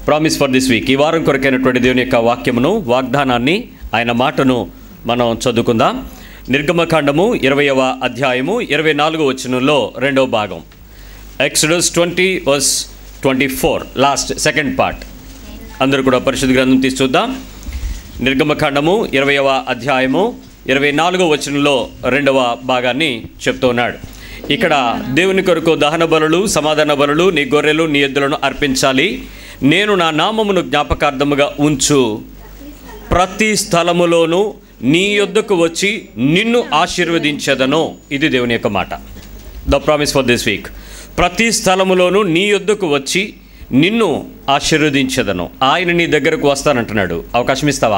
Promise for this week ఈ వారం కొరకైనటువంటి దేవుని యొక్క వాక్యమును వాగ్దానాన్ని ఆయన మాటను మనం చదువుకుందాం నిర్గమకాండము ఇరవయవ అధ్యాయము ఇరవై నాలుగో వచనంలో రెండవ భాగం Exodus twenty verse twenty four last second part అందరూ కూడా పరిశుద్ధ గ్రంథం తీసి చూద్దాం నిర్గమకాండము ఇరవయవ అధ్యాయము ఇరవై నాలుగో వచనంలో రెండవ భాగాన్ని చెప్తూ ఉన్నాడు ఇక్కడ దేవుని కొరకు దహన బలులు సమాధాన బలులు నీ గొర్రెలు నీ ఎద్దులను అర్పించాలి నేను నా నామమును జ్ఞాపకార్థముగా ఉంచు ప్రతి స్థలములోనూ నీ యొద్దకు వచ్చి నిన్ను ఆశీర్వదించదను ఇది దేవుని యొక్క మాట the promise for this week ప్రతి స్థలములోనూ నీ యొద్దకు వచ్చి నిన్ను ఆశీర్వదించదను ఆయన నీ దగ్గరకు వస్తానంటున్నాడు అవకాశం ఇస్తావా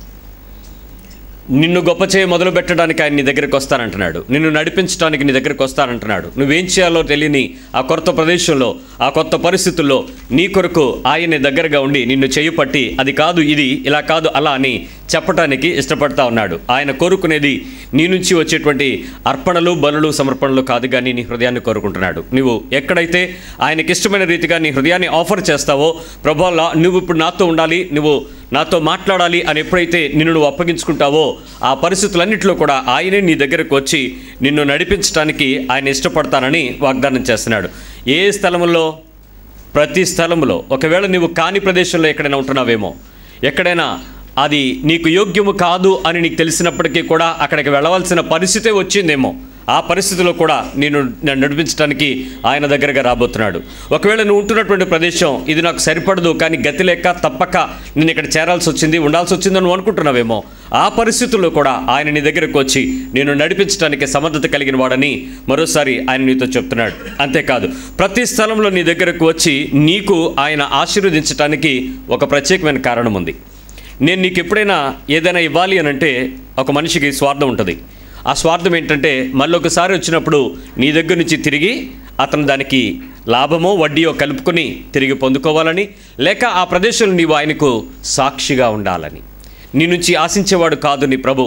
నిన్ను గొప్ప చేయ మొదలు పెట్టడానికి ఆయన నీ దగ్గరికి వస్తానంటున్నాడు నిన్ను నడిపించడానికి నీ దగ్గరికి వస్తానంటున్నాడు నువ్వేం చేయాలో తెలియని ఆ కొత్త ప్రదేశంలో ఆ కొత్త పరిస్థితుల్లో నీ కొరకు ఆయన దగ్గరగా ఉండి నిన్ను చేయి పట్టి అది కాదు ఇది ఇలా కాదు అలా అని చెప్పటానికి ఇష్టపడతా ఉన్నాడు ఆయన కోరుకునేది నీ నుంచి వచ్చేటువంటి అర్పణలు బలులు సమర్పణలు కాదు కానీ నీ హృదయాన్ని కోరుకుంటున్నాడు నువ్వు ఎక్కడైతే ఆయనకి ఇష్టమైన రీతిగా నీ హృదయాన్ని ఆఫర్ చేస్తావో ప్రభా నువ్వు ఇప్పుడు నాతో ఉండాలి నువ్వు నాతో మాట్లాడాలి అని ఎప్పుడైతే నిన్ను నువ్వు అప్పగించుకుంటావో ఆ పరిస్థితులన్నింటిలో కూడా ఆయనే నీ దగ్గరకు వచ్చి నిన్ను నడిపించడానికి ఆయన ఇష్టపడతానని వాగ్దానం చేస్తున్నాడు ఏ స్థలంలో ప్రతి స్థలంలో ఒకవేళ నువ్వు కాని ప్రదేశంలో ఎక్కడైనా ఉంటున్నావేమో ఎక్కడైనా అది నీకు యోగ్యము కాదు అని నీకు తెలిసినప్పటికీ కూడా అక్కడికి వెళ్ళవలసిన పరిస్థితే వచ్చిందేమో ఆ పరిస్థితిలో కూడా నేను నన్ను నడిపించడానికి ఆయన దగ్గరగా రాబోతున్నాడు ఒకవేళ నువ్వు ఉంటున్నటువంటి ప్రదేశం ఇది నాకు సరిపడదు కానీ గతి లేక తప్పక నేను ఇక్కడ చేరాల్సి వచ్చింది ఉండాల్సి వచ్చిందని నువ్వు అనుకుంటున్నావేమో ఆ పరిస్థితుల్లో కూడా ఆయన నీ దగ్గరకు వచ్చి నేను నడిపించడానికి సమర్థత కలిగిన వాడని మరోసారి ఆయన నీతో చెప్తున్నాడు అంతేకాదు ప్రతి స్థలంలో నీ దగ్గరకు వచ్చి నీకు ఆయన ఆశీర్వదించడానికి ఒక ప్రత్యేకమైన కారణం ఉంది నేను నీకు ఎప్పుడైనా ఏదైనా ఇవ్వాలి అని అంటే ఒక మనిషికి స్వార్థం ఉంటుంది ఆ స్వార్థం ఏంటంటే మళ్ళీ ఒకసారి వచ్చినప్పుడు నీ దగ్గర నుంచి తిరిగి అతను దానికి లాభమో వడ్డీయో కలుపుకొని తిరిగి పొందుకోవాలని లేక ఆ ప్రదేశంలో నీవు ఆయనకు సాక్షిగా ఉండాలని నీ నుంచి ఆశించేవాడు కాదు నీ ప్రభు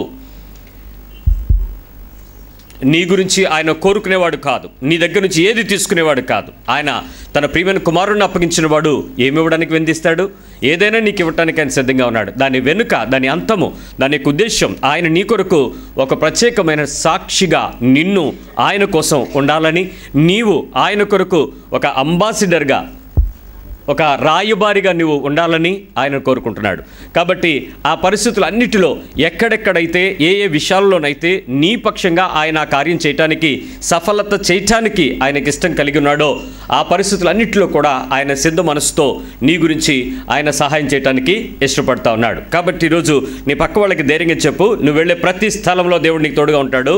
నీ గురించి ఆయన కోరుకునేవాడు కాదు నీ దగ్గర నుంచి ఏది తీసుకునేవాడు కాదు ఆయన తన ప్రియమైన కుమారుణ్ణి అప్పగించిన వాడు ఏమి ఇవ్వడానికి వెందిస్తాడు ఏదైనా నీకు ఇవ్వటానికి ఆయన సిద్ధంగా ఉన్నాడు దాని వెనుక దాని అంతము దాని యొక్క ఉద్దేశం ఆయన నీ కొరకు ఒక ప్రత్యేకమైన సాక్షిగా నిన్ను ఆయన కోసం ఉండాలని నీవు ఆయన కొరకు ఒక అంబాసిడర్గా ఒక రాయబారిగా నువ్వు ఉండాలని ఆయన కోరుకుంటున్నాడు కాబట్టి ఆ పరిస్థితులు అన్నిటిలో ఎక్కడెక్కడైతే ఏ ఏ విషయాల్లోనైతే నీ పక్షంగా ఆయన ఆ కార్యం చేయటానికి సఫలత చేయటానికి ఆయనకి ఇష్టం కలిగి ఉన్నాడో ఆ పరిస్థితులన్నిటిలో కూడా ఆయన సిద్ధ మనసుతో నీ గురించి ఆయన సహాయం చేయటానికి ఇష్టపడతా ఉన్నాడు కాబట్టి ఈరోజు నీ పక్క వాళ్ళకి ధైర్యంగా చెప్పు నువ్వు వెళ్ళే ప్రతి స్థలంలో దేవుడు నీకు తోడుగా ఉంటాడు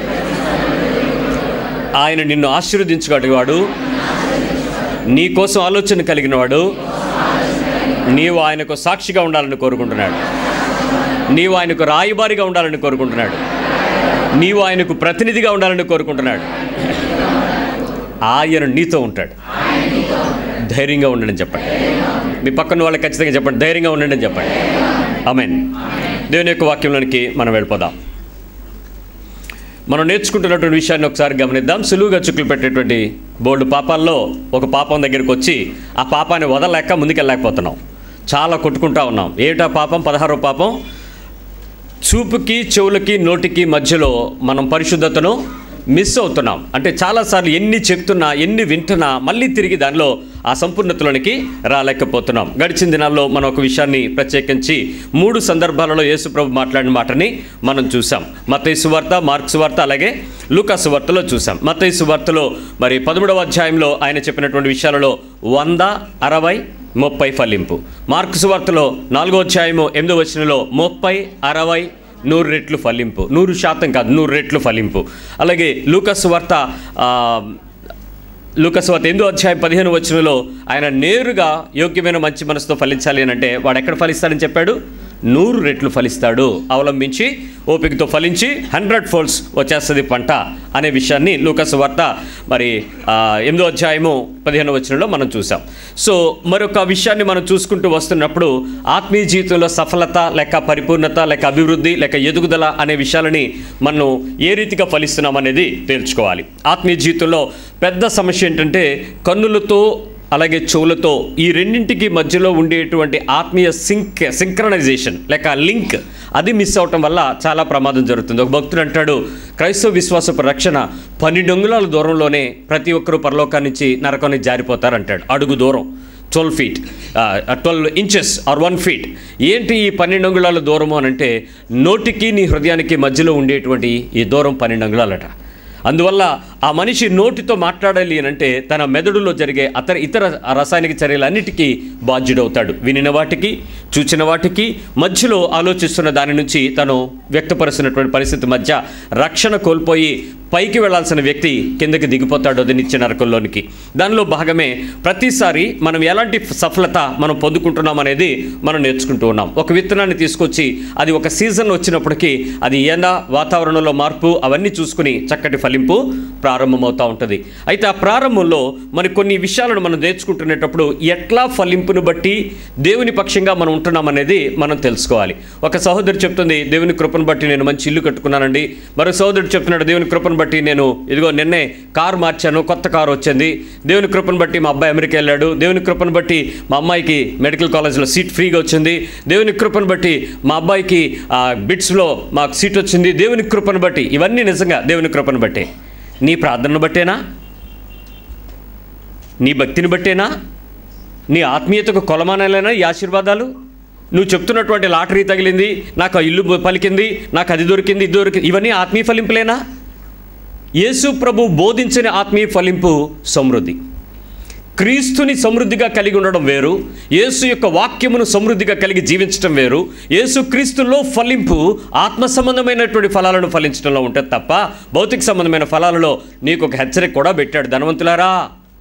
ఆయన నిన్ను ఆశీర్వదించగలిగాడు నీ కోసం ఆలోచన కలిగిన వాడు నీవు ఆయనకు సాక్షిగా ఉండాలని కోరుకుంటున్నాడు నీవు ఆయనకు రాయబారిగా ఉండాలని కోరుకుంటున్నాడు నీవు ఆయనకు ప్రతినిధిగా ఉండాలని కోరుకుంటున్నాడు ఆయన నీతో ఉంటాడు ధైర్యంగా ఉండండి అని చెప్పండి మీ పక్కన వాళ్ళకి ఖచ్చితంగా చెప్పండి ధైర్యంగా ఉండండి అని చెప్పండి అమెన్ దేవుని యొక్క వాక్యంలోనికి మనం వెళ్ళిపోదాం మనం నేర్చుకుంటున్నటువంటి విషయాన్ని ఒకసారి గమనిద్దాం సులువుగా చుక్కులు పెట్టేటువంటి బోల్డ్ పాపాల్లో ఒక పాపం దగ్గరికి వచ్చి ఆ పాపాన్ని వదలలేక ముందుకెళ్ళలేకపోతున్నాం చాలా కొట్టుకుంటా ఉన్నాం ఏటా పాపం పదహారో పాపం చూపుకి చెవులకి నోటికి మధ్యలో మనం పరిశుద్ధతను మిస్ అవుతున్నాం అంటే చాలాసార్లు ఎన్ని చెప్తున్నా ఎన్ని వింటున్నా మళ్ళీ తిరిగి దానిలో ఆ సంపూర్ణతలోనికి రాలేకపోతున్నాం గడిచిన దినాల్లో మనం ఒక విషయాన్ని ప్రత్యేకించి మూడు సందర్భాలలో యేసుప్రభు మాట్లాడిన మాటని మనం చూసాం మతైసు వార్త మార్క్స్ వార్త అలాగే లూకాసు వార్తలో చూసాం మతైసు వార్తలో మరి పదమూడవ అధ్యాయంలో ఆయన చెప్పినటువంటి విషయాలలో వంద అరవై ముప్పై ఫలింపు మార్క్స్ వార్తలో నాలుగో అధ్యాయము ఎనిమిదో వచనంలో ముప్పై అరవై నూరు రెట్లు ఫలింపు నూరు శాతం కాదు నూరు రెట్లు ఫలింపు అలాగే లూకస్ వార్త ఆ, లూకస్ వార్త ఎనిమిదో అధ్యాయం పదిహేను వచనంలో ఆయన నేరుగా యోగ్యమైన మంచి మనసుతో ఫలించాలి అని అంటే వాడు ఎక్కడ ఫలిస్తాడని చెప్పాడు నూరు రెట్లు ఫలిస్తాడు అవలంబించి ఓపికతో ఫలించి హండ్రెడ్ ఫోల్స్ వచ్చేస్తుంది పంట అనే విషయాన్ని లూకస్ వార్త మరి ఆ, ఎనిమిదో అధ్యాయము పదిహేను వచనంలో మనం చూసాం సో మరొక విషయాన్ని మనం చూసుకుంటూ వస్తున్నప్పుడు ఆత్మీయ జీవితంలో సఫలత లేక పరిపూర్ణత లేక అభివృద్ధి లేక ఎదుగుదల అనే విషయాలని మనం ఏ రీతిగా ఫలిస్తున్నాం అనేది తేల్చుకోవాలి ఆత్మీయ జీవితంలో పెద్ద సమస్య ఏంటంటే కన్నులతో అలాగే చెవులతో ఈ రెండింటికి మధ్యలో ఉండేటువంటి ఆత్మీయ సింక్ సింక్రనైజేషన్ లేక లింక్ అది మిస్ అవటం వల్ల చాలా ప్రమాదం జరుగుతుంది ఒక భక్తుడు అంటాడు క్రైస్తవ విశ్వాసపు రక్షణ పన్నెండు అంగుళాల దూరంలోనే ప్రతి ఒక్కరూ పరలోకాన్ని నుంచి నరకానికి జారిపోతారంటాడు అడుగు దూరం twelve feet twelve inches or one feet ఏంటి ఈ పన్నెండు అంగుళాల దూరము అని అంటే నోటికి నీ హృదయానికి మధ్యలో ఉండేటువంటి ఈ దూరం పన్నెండు అంగుళాలట అందువల్ల ఆ మనిషి నోటితో మాట్లాడాలి అని అంటే తన మెదడులో జరిగే అతర ఇతర రసాయనిక చర్యలన్నిటికీ బాధ్యుడవుతాడు వినిన వాటికి చూచిన వాటికి మధ్యలో ఆలోచిస్తున్న దాని నుంచి తను వ్యక్తపరుస్తున్నటువంటి పరిస్థితి మధ్య రక్షణ కోల్పోయి పైకి వెళ్ళాల్సిన వ్యక్తి కిందకి దిగిపోతాడు అది నిత్య నరకంలోనికి దానిలో భాగమే ప్రతిసారి మనం ఎలాంటి సఫలత మనం పొందుకుంటున్నాం అనేది మనం నేర్చుకుంటూ ఉన్నాం ఒక విత్తనాన్ని తీసుకొచ్చి అది ఒక సీజన్ వచ్చినప్పటికీ అది ఎండ వాతావరణంలో మార్పు అవన్నీ చూసుకుని చక్కటి ఫలింపు ప్రారంభమవుతూ ఉంటుంది అయితే ఆ ప్రారంభంలో మరి కొన్ని విషయాలను మనం నేర్చుకుంటునేటప్పుడు ఎట్లా ఫలింపును బట్టి దేవుని పక్షంగా మనం ఉంటున్నాం అనేది మనం తెలుసుకోవాలి ఒక సహోదరు చెప్తుంది దేవుని కృపను బట్టి నేను మంచి ఇల్లు కట్టుకున్నానండి మరో సహోదరుడు చెప్తున్నాడు దేవుని కృపను బట్టి నేను ఇదిగో నిన్నే కారు మార్చాను కొత్త కారు వచ్చింది దేవుని కృపను బట్టి మా అబ్బాయి అమెరికా వెళ్ళాడు దేవుని కృపను బట్టి మా అమ్మాయికి మెడికల్ కాలేజ్లో సీట్ ఫ్రీగా వచ్చింది దేవుని కృపను బట్టి మా అబ్బాయికి ఆ, బిట్స్లో మాకు సీట్ వచ్చింది దేవుని కృపను బట్టి ఇవన్నీ నిజంగా దేవుని కృపను బట్టి నీ ప్రార్థనను బట్టేనా నీ భక్తిని బట్టేనా నీ ఆత్మీయతకు కొలమానాలైనా ఈ ఆశీర్వాదాలు నువ్వు చెప్తున్నటువంటి లాటరీ తగిలింది నాకు ఆ ఇల్లు పలికింది నాకు అది దొరికింది ఇది దొరికింది ఇవన్నీ ఆత్మీయ ఫలింపులేనా యేసు ప్రభు బోధించిన ఆత్మీయ ఫలింపు సమృద్ధి క్రీస్తుని సమృద్ధిగా కలిగి ఉండడం వేరు యేసు యొక్క వాక్యమును సమృద్ధిగా కలిగి జీవించడం వేరు యేసు క్రీస్తులో ఫలింపు ఆత్మ సంబంధమైనటువంటి ఫలాలను ఫలించడంలో ఉంటుంది తప్ప భౌతిక సంబంధమైన ఫలాలలో నీకు ఒక హెచ్చరిక కూడా పెట్టాడు ధనవంతులారా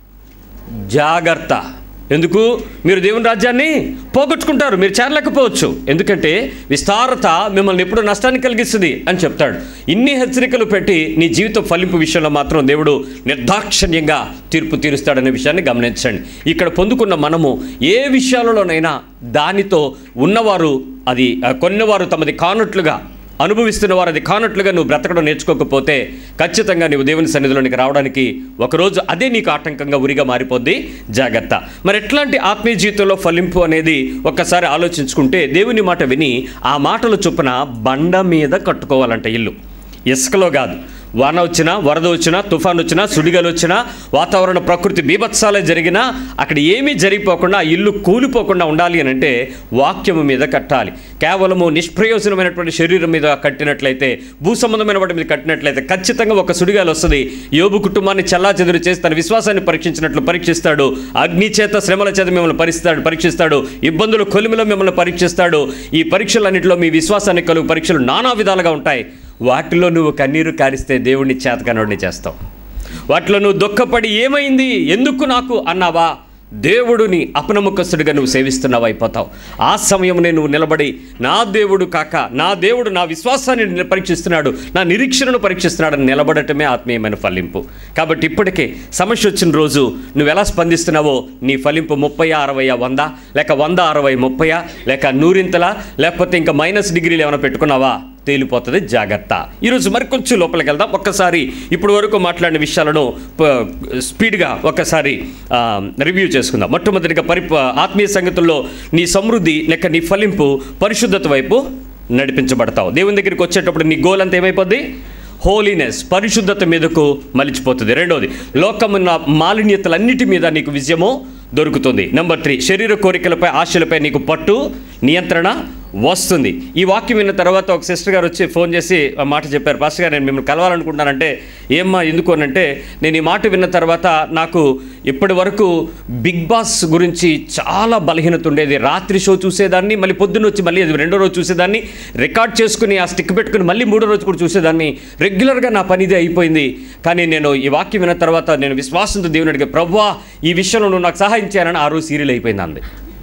జాగ్రత్త ఎందుకు మీరు దేవుని రాజ్యాన్ని పోగొట్టుకుంటారు మీరు చేరలేకపోవచ్చు ఎందుకంటే విస్తారత మిమ్మల్ని ఎప్పుడు నష్టాన్ని కలిగిస్తుంది అని చెప్తాడు ఇన్ని హెచ్చరికలు పెట్టి నీ జీవిత ఫలింపు విషయంలో మాత్రం దేవుడు నిర్దాక్షిణ్యంగా తీర్పు తీరుస్తాడనే విషయాన్ని గమనించండి ఇక్కడ పొందుకున్న మనము ఏ విషయాలలోనైనా దానితో ఉన్నవారు అది ఆ, కొన్నవారు తమది కానట్లుగా అనుభవిస్తున్న వారు అది కానట్లుగా నువ్వు బ్రతకడం నేర్చుకోకపోతే ఖచ్చితంగా నువ్వు దేవుని సన్నిధిలోనికి రావడానికి ఒకరోజు అదే నీకు ఆటంకంగా ఉరిగా మారిపోద్ది జాగ్రత్త మరి ఎట్లాంటి ఆత్మీయ జీవితంలో ఫలింపు అనేది ఒక్కసారి ఆలోచించుకుంటే దేవుని మాట విని ఆ మాటలు చొప్పున బండ మీద కట్టుకోవాలంట ఇల్లు ఇసుకలో కాదు వాన వచ్చినా వరద వచ్చినా తుఫాన్ వచ్చినా సుడిగలు వచ్చినా వాతావరణ ప్రకృతి బీభత్సాలే జరిగినా అక్కడ ఏమీ జరిగిపోకుండా ఆ ఇల్లు కూలిపోకుండా ఉండాలి అని అంటే వాక్యము మీద కట్టాలి కేవలము నిష్ప్రయోజనమైనటువంటి శరీరం మీద కట్టినట్లయితే భూ సంబంధమైన వాటి మీద కట్టినట్లయితే ఖచ్చితంగా ఒక సుడిగాలు వస్తుంది యోబు కుటుంబాన్ని చల్లా చెదురు చేసి తన విశ్వాసాన్ని పరీక్షించినట్లు పరీక్షిస్తాడు అగ్ని చేత శ్రమల చేత మిమ్మల్ని పరీక్షిస్తాడు పరీక్షిస్తాడు ఇబ్బందులు కొలిమిలో మిమ్మల్ని పరీక్షిస్తాడు ఈ పరీక్షలన్నింటిలో మీ విశ్వాసాన్ని కలుగు పరీక్షలు నానా విధాలుగా ఉంటాయి వాటిలో నువ్వు కన్నీరు కారిస్తే దేవుడిని చేతకనోడిని చేస్తావు వాటిలో నువ్వు దుఃఖపడి ఏమైంది ఎందుకు నాకు అన్నావా దేవుడిని అపనమ్మకస్తుడిగా నువ్వు సేవిస్తున్నావు అయిపోతావు ఆ సమయంలో నువ్వు నిలబడి నా దేవుడు కాక నా దేవుడు నా విశ్వాసాన్ని ని- పరీక్షిస్తున్నాడు నా నిరీక్షణను పరీక్షిస్తున్నాడని నిలబడటమే ఆత్మీయమైన ఫలింపు కాబట్టి ఇప్పటికే సమస్య వచ్చిన రోజు నువ్వు ఎలా స్పందిస్తున్నావో నీ ఫలింపు ముప్పై అరవై వంద లేక వంద అరవై ముప్పై లేక నూరింతలా లేకపోతే ఇంకా మైనస్ డిగ్రీలు ఏమైనా పెట్టుకున్నావా తేలిపోతుంది జాగ్రత్త ఈరోజు మరికొంచెం లోపలికి వెళ్దాం ఒక్కసారి ఇప్పుడు వరకు మాట్లాడిన విషయాలను ప- స్పీడ్గా ఒక్కసారి ఆ, రివ్యూ చేసుకుందాం మొట్టమొదటిగా పరి ఆత్మీయ సంగతుల్లో నీ సమృద్ధి లేక నీ ఫలింపు పరిశుద్ధత వైపు నడిపించబడతావు దేవుని దగ్గరికి వచ్చేటప్పుడు నీ గోల్ అంతా ఏమైపోద్ది హోలీనెస్ పరిశుద్ధత మీదకు మలిచిపోతుంది రెండోది లోకమున్న మాలిన్యతలన్నిటి మీద నీకు విజయము దొరుకుతుంది నెంబర్ త్రీ శరీర కోరికలపై ఆశలపై నీకు పట్టు నియంత్రణ వస్తుంది ఈ వాక్యం విన్న తర్వాత ఒక సిస్టర్ గారు వచ్చి ఫోన్ చేసి ఆ మాట చెప్పారు పాస్టర్ గారు నేను మిమ్మల్ని కలవాలనుకుంటున్నానంటే ఏమ్మా ఎందుకు అని అంటే నేను ఈ మాట విన్న తర్వాత నాకు ఇప్పటి వరకు బిగ్ బాస్ గురించి చాలా బలహీనత ఉండేది రాత్రి షో చూసేదాన్ని మళ్ళీ పొద్దున్న వచ్చి మళ్ళీ అది రెండో రోజు చూసేదాన్ని రికార్డ్ చేసుకుని ఆ స్టిక్ పెట్టుకుని మళ్ళీ మూడో రోజు కూడా చూసేదాన్ని రెగ్యులర్గా నా పని ఇదే అయిపోయింది కానీ నేను ఈ వాక్యం విన్న తర్వాత నేను విశ్వాసంతో దేవుని అడిగే ప్రవ్వా ఈ విషయంలో నువ్వు నాకు సహాయం చేయాలని ఆ రోజు సీరియల్ అయిపోయింది అంది